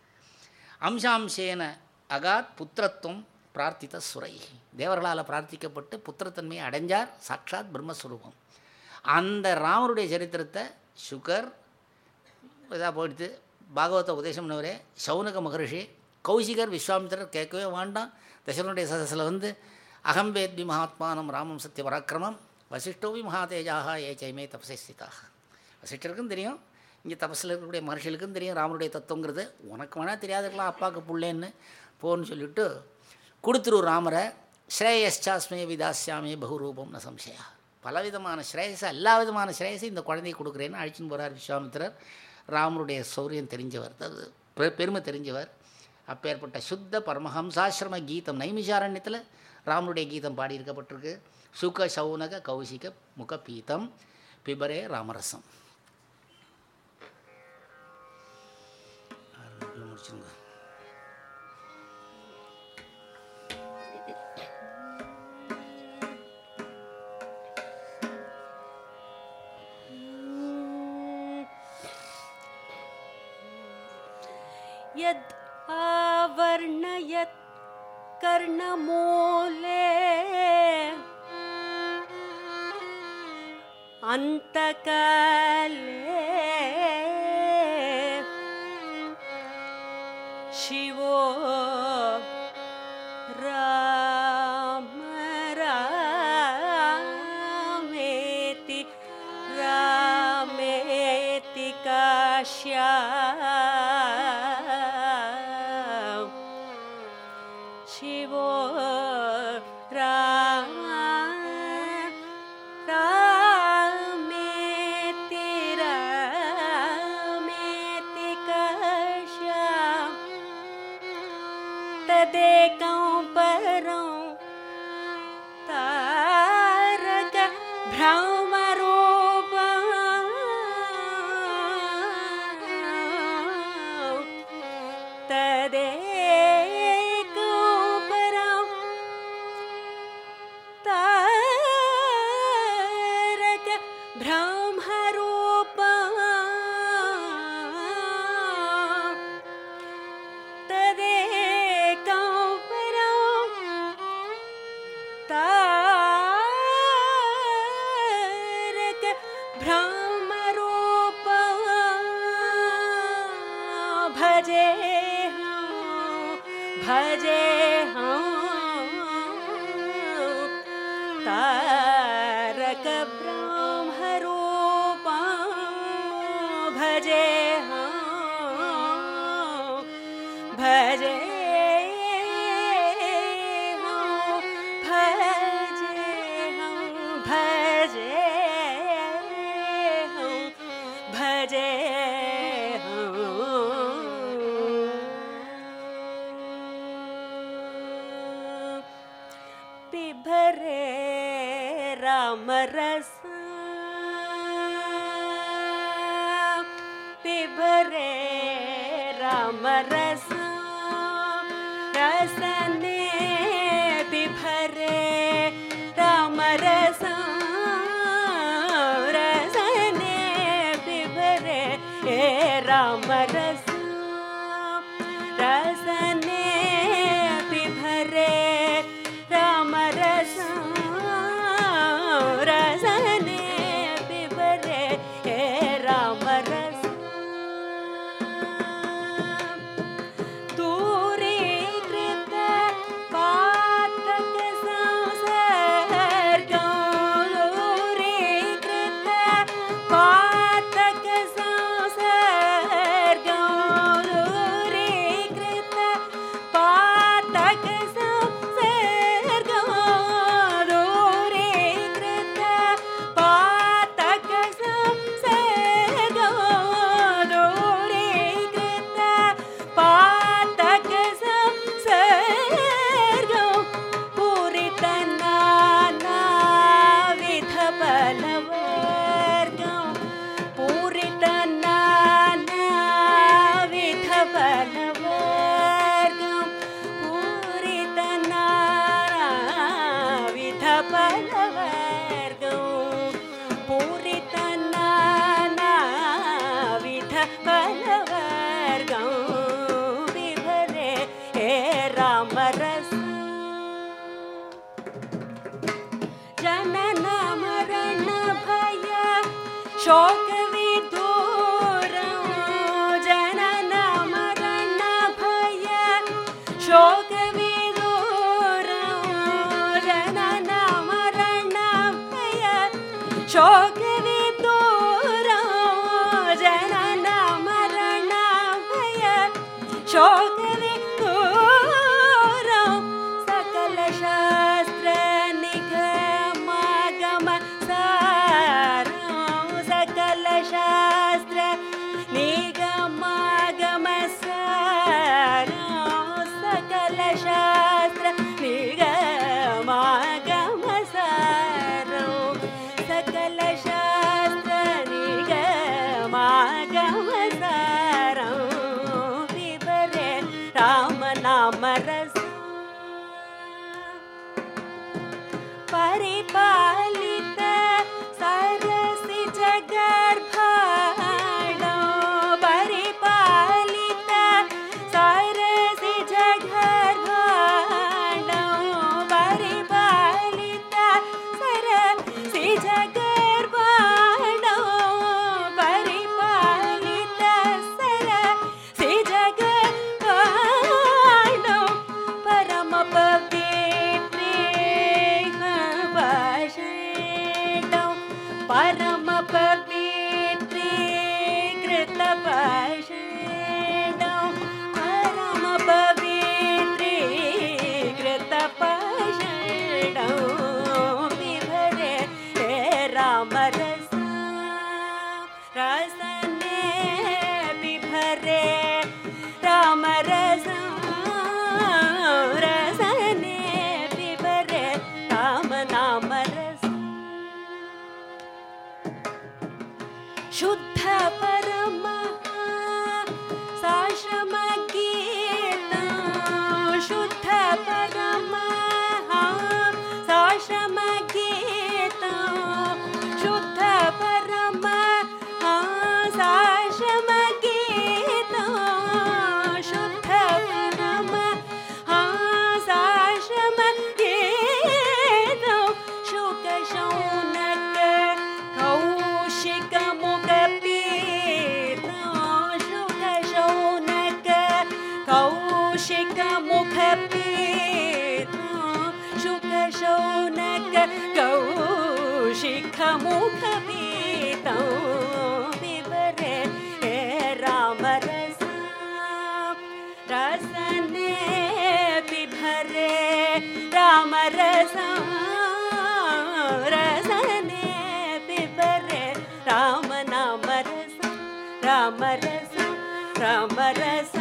அம்சாம்சேன அகாத் புத்திரத்துவம் பிரார்த்தித்த சுரை தேவர்களால் பிரார்த்திக்கப்பட்டு புத்திரத்தன்மையை அடைஞ்சார் சாட்சாத் பிரம்மஸ்வரூபம் அந்த ராமருடைய சரித்திரத்தை சுகர் இதாக போயிடுது பாகவத உபதேசம் பண்ணவரே சௌனக மகரிஷி கௌசிகர் விஸ்வாமித்திரர் கேட்கவே வேண்டாம் தசரனுடைய சதஸில் வந்து அகம்பேத்வி மகாத்மானம் ராமம் சத்திய பராக்கிரமம் வசிஷ்டோவி மகாதேஜாக ஏ சைமே தபசை ஸ்திதாக வசிஷ்டருக்கும் தெரியும் இங்கே தபஸில் இருக்கக்கூடிய மகர்ஷிகளுக்கும் தெரியும் ராமனுடைய தத்துவங்கிறது உனக்கு வேணால் தெரியாதுக்கலாம் அப்பாவுக்கு புள்ளேன்னு போன்னு சொல்லிவிட்டு கொடுத்துரு ராமரை ஸ்ரேயஸ்சாஸ்மே விதாஸ்யாமே பகுரூபம் ந சம்சயா பலவிதமான ஸ்ரேயஸை எல்லா விதமான ஸ்ரேயஸை இந்த குழந்தைக்கு கொடுக்குறேன்னு அழிச்சுன்னு போகிறார் விஸ்வாமித்திரர் ராமருடைய சௌரியம் தெரிஞ்சவர் அது பெ- பெருமை தெரிஞ்சவர் அப்பேற்பட்ட சுத்த பரமஹம்சாசிரம கீதம் நைமிஷாரண்யத்தில் ராமனுடைய கீதம் பாடியிருக்கப்பட்டிருக்கு சுக சௌனக கௌசிக முக பீதம் பிபரே ராமரசம் அதுல முடிச்சுங்க यद् आवर्णयत् कर्णमूले अन्तकाले शिवो राम रामेति रामेति काश्या शिवो राम रामेति रामेति काश्या तदेकं परं तारक भ्रमरूपम् तदेकं परं तारक ब्रह्मरूपम् तदेकं परं तारक भ्रमरूप भजे भजे तारक ब्रह्मरूप भजे भजे भजे भजे पिभरे रामरस पिभरे रामरस रसने पिभरे रामरस रसने पिभरे रामरस रसने पिभरे रामरस रसने पिभरे रामरस दूरीकृत पातक संसर्गं दूरीकृत पातक संसर्गं दूरीकृत पातक संसर्गं दूरीकृत पातक संसर्गं दूरीकृत पातक संसर्गं पूरितनानाविध बलवर्गं पूरितनानाविध बलवर्गं पूरितनानाविध बलवर्गं पूरितनानाविध बलवर्गं विभरे हे रामरस जनन मरण भय शोक विदूरं जनन मरण भय शोक विदूरं जनन मरण भय शोक विदूरं जनन मरण भय शोक विदूरं सकल शास्त्र निगमागम सारं सकल शास्त्र निगमागम सारं सकल शास्त्र निगमागम सारं सकल शास्त्र परिपालित सरसि जगर्भाणो परिपालित सरसि जगर्भाणो परिपालित सरसि जगर्भाणो परिपालित सरसि जगर्भाणो परमपवित्रे पाषाणौ परमपवित्रे कृतपाषाणौ परमपवित्रे कृतपाषाणौ विभरे हे रामरस रसने बिभरे रामरस रसने बिभरे राम नाम रस शुद्ध परम साश्रम गीत शुद्ध परम साश्रम गीत शुद्ध परम साश्रम गीत शुद्ध परम साश्रम गीत शुक शौनक कौशिक मुखपीत शुक शौनक कौशिक मुखपीत शुक शौनक कौशिक मुखपीत विवरे हे राम रस रसने बिभरे राम रस रसने बिभरे राम नाम रस राम रस राम रस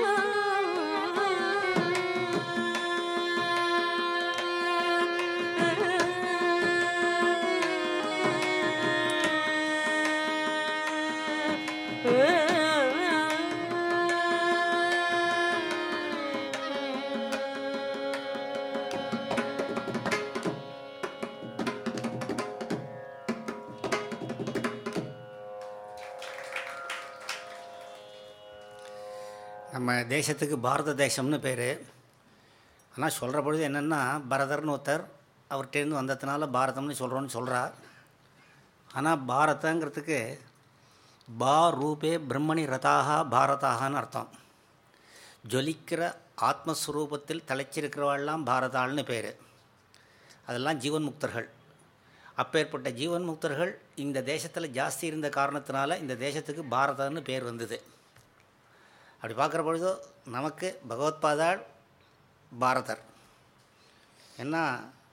நம்ம தேசத்துக்கு பாரத தேசம்னு பேர் ஆனால் சொல்கிற பொழுது என்னென்னா பரதர்னு ஒருத்தர் அவர்கிட்டேருந்து வந்ததுனால பாரதம்னு சொல்கிறோன்னு சொல்கிறா ஆனால் பாரதங்கிறதுக்கு பா ரூபே பிரம்மணி ரதாக பாரதாகன்னு அர்த்தம் ஜொலிக்கிற ஆத்மஸ்வரூபத்தில் தலைச்சிருக்கிறவாள்லாம் பாரதாள்னு பேர் அதெல்லாம் ஜீவன் முக்தர்கள் அப்பேற்பட்ட ஜீவன் முக்தர்கள் இந்த தேசத்தில் ஜாஸ்தி இருந்த காரணத்தினால இந்த தேசத்துக்கு பாரதம்னு பேர் வந்தது அப்படி பார்க்குற பொழுது நமக்கு பகவத்பாதாள் பாரதர் ஏன்னா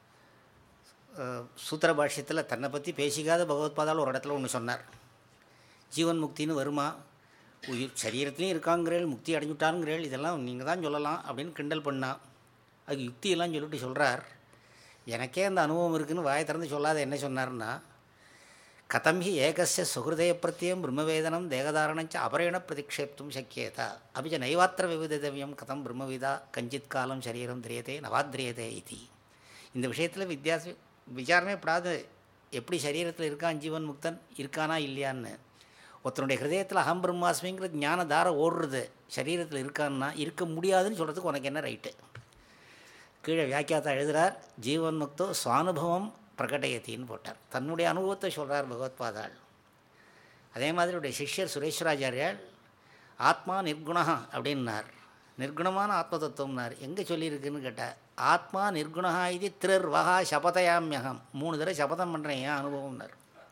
அஹ், சூத்திர பாஷ்யத்தில் தன்னை பற்றி பேசிக்காத பகவத்பாதாள் ஒரு இடத்துல ஒன்று சொன்னார் ஜீவன் முக்தின்னு வருமா உயிர் சரீரத்துலேயும் இருக்காங்கிறேள் முக்தி அடைஞ்சுட்டானுங்கிறேள் இதெல்லாம் நீங்கள் தான் சொல்லலாம் அப்படின்னு கிண்டல் பண்ணா அதுக்கு யுக்தியெல்லாம் சொல்லிட்டு சொல்கிறார் எனக்கே அந்த அனுபவம் இருக்குன்னு வாயை திறந்து சொல்லாத என்ன சொன்னார்னா கதம் ஹி ஏகஸ்ய சுஹதய பிரத்யம் பிரம்மவேதனம் தேகதாரணஞ்ச அபரேண பிரதிக்ஷேப்தும் சக்கியதா அபிச்ச நைவாத்திர விவிதவியம் கதம் பிரம்மவிதா கஞ்சித் காலம் சரீரம் திரியதே நவாத்ரியதே இது இந்த விஷயத்தில் வித்தியாச விசாரமே படாது எப்படி சரீரத்தில் இருக்கான் ஜீவன் முக்தன் இருக்கானா இல்லையான்னு ஒருத்தனுடைய ஹிருதயத்தில் அகம் பிரம்மாஸ்மிங்கிற ஞான தார ஓடுறது சரீரத்தில் இருக்கான்னா இருக்க முடியாதுன்னு சொல்கிறதுக்கு உனக்கு என்ன ரைட்டு கீழே வியாக்கியாத்தா எழுதுகிறார் ஜீவன் முக்தோ சுவானுபவம் பிரகடயத்தின்னு போட்டார் தன்னுடைய அனுபவத்தை சொல்கிறார் பகவத்பாதாள் அதே மாதிரி அவருடைய சிஷ்யர் சுரேஸ்வராச்சாரியால் ஆத்மா நிர்குணா அப்படின்னார் நிர்குணமான ஆத்ம தத்துவம்னார் எங்கே சொல்லியிருக்குன்னு கேட்டால் ஆத்மா நிர்குணா இது திருர்வகா சபதயாமியகம் மூணு தடவை சபதம் பண்ணுறேன் ஏன் அனுபவம்னார்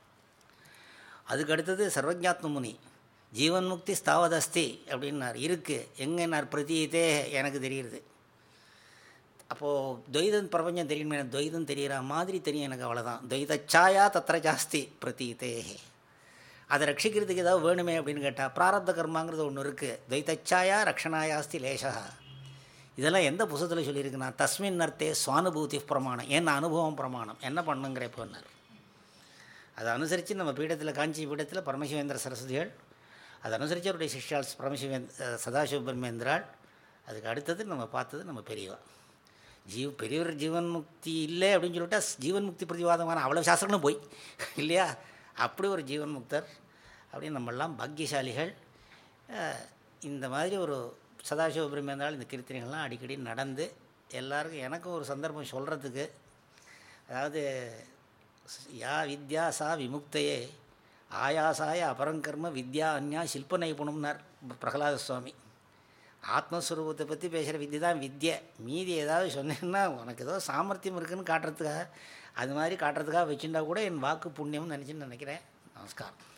அதுக்கு அடுத்தது சர்வஜாத்ம முனி ஜீவன் முக்தி ஸ்தாவதஸ்தி அப்படின்னார் இருக்குது எங்கன்னார் பிரதீதே எனக்கு தெரியுது அப்போது துவைதம் பிரபஞ்சம் தெரியுமே எனக்கு துவைதம் தெரிகிற மாதிரி தெரியும் எனக்கு அவ்வளோதான் துவைத சாயா தத்திர ஜாஸ்தி பிரதீதே அதை ரட்சிக்கிறதுக்கு ஏதாவது வேணுமே அப்படின்னு கேட்டால் பிராரப்த கர்மாங்கிறது ஒன்று இருக்குது துவைதச்சாயா ரக்ஷணாயாஸ்தி லேசா இதெல்லாம் எந்த புத்தகத்தில் சொல்லியிருக்குன்னா தஸ்மின் அர்த்தே சுவானுபூதி பிரமாணம் என்ன அனுபவம் பிரமாணம் என்ன பண்ணுங்கிற இப்போன்னார் அதை அனுசரித்து நம்ம பீடத்தில் காஞ்சி பீடத்தில் பரமசிவேந்திர சரஸ்வதிகள் அதை அனுசரித்து அவருடைய சிஷ்யால் பரமசிவேந்த் சதாசிவ பிரம்மேந்திராள் அதுக்கு அடுத்தது நம்ம பார்த்தது நம்ம பெரியவா ஜீவ பெரியவர் ஜீவன் முக்தி இல்லை அப்படின்னு சொல்லிட்டா ஜீவன் முக்தி பிரதிவாதமான அவ்வளோ சாஸ்திரங்களும் போய் இல்லையா அப்படி ஒரு ஜீவன் முக்தர் அப்படின்னு நம்மெல்லாம் பாக்கியசாலிகள் அஹ், இந்த மாதிரி ஒரு சதாசிவ பிரம்மேந்தால் இந்த கீர்த்தனைகள்லாம் அடிக்கடி நடந்து எல்லாருக்கும் எனக்கும் ஒரு சந்தர்ப்பம் சொல்கிறதுக்கு அதாவது யா வித்யா சா விமுக்தையே ஆயாசாய அபரங்கர்ம வித்யா அந்யா சில்ப நைபுணம்னார் பிரகலாத சுவாமி ஆத்மஸ்வரூபத்தை பற்றி பேசுகிற வித்யை தான் வித்யை மீதி ஏதாவது சொன்னேன்னா உனக்கு ஏதோ சாமர்த்தியம் இருக்குன்னு காட்டுறதுக்காக அது மாதிரி காட்டுறதுக்காக வச்சுருந்தா கூட என் வாக்கு புண்ணியம்னு நினச்சின்னு நினைக்கிறேன் நமஸ்காரம்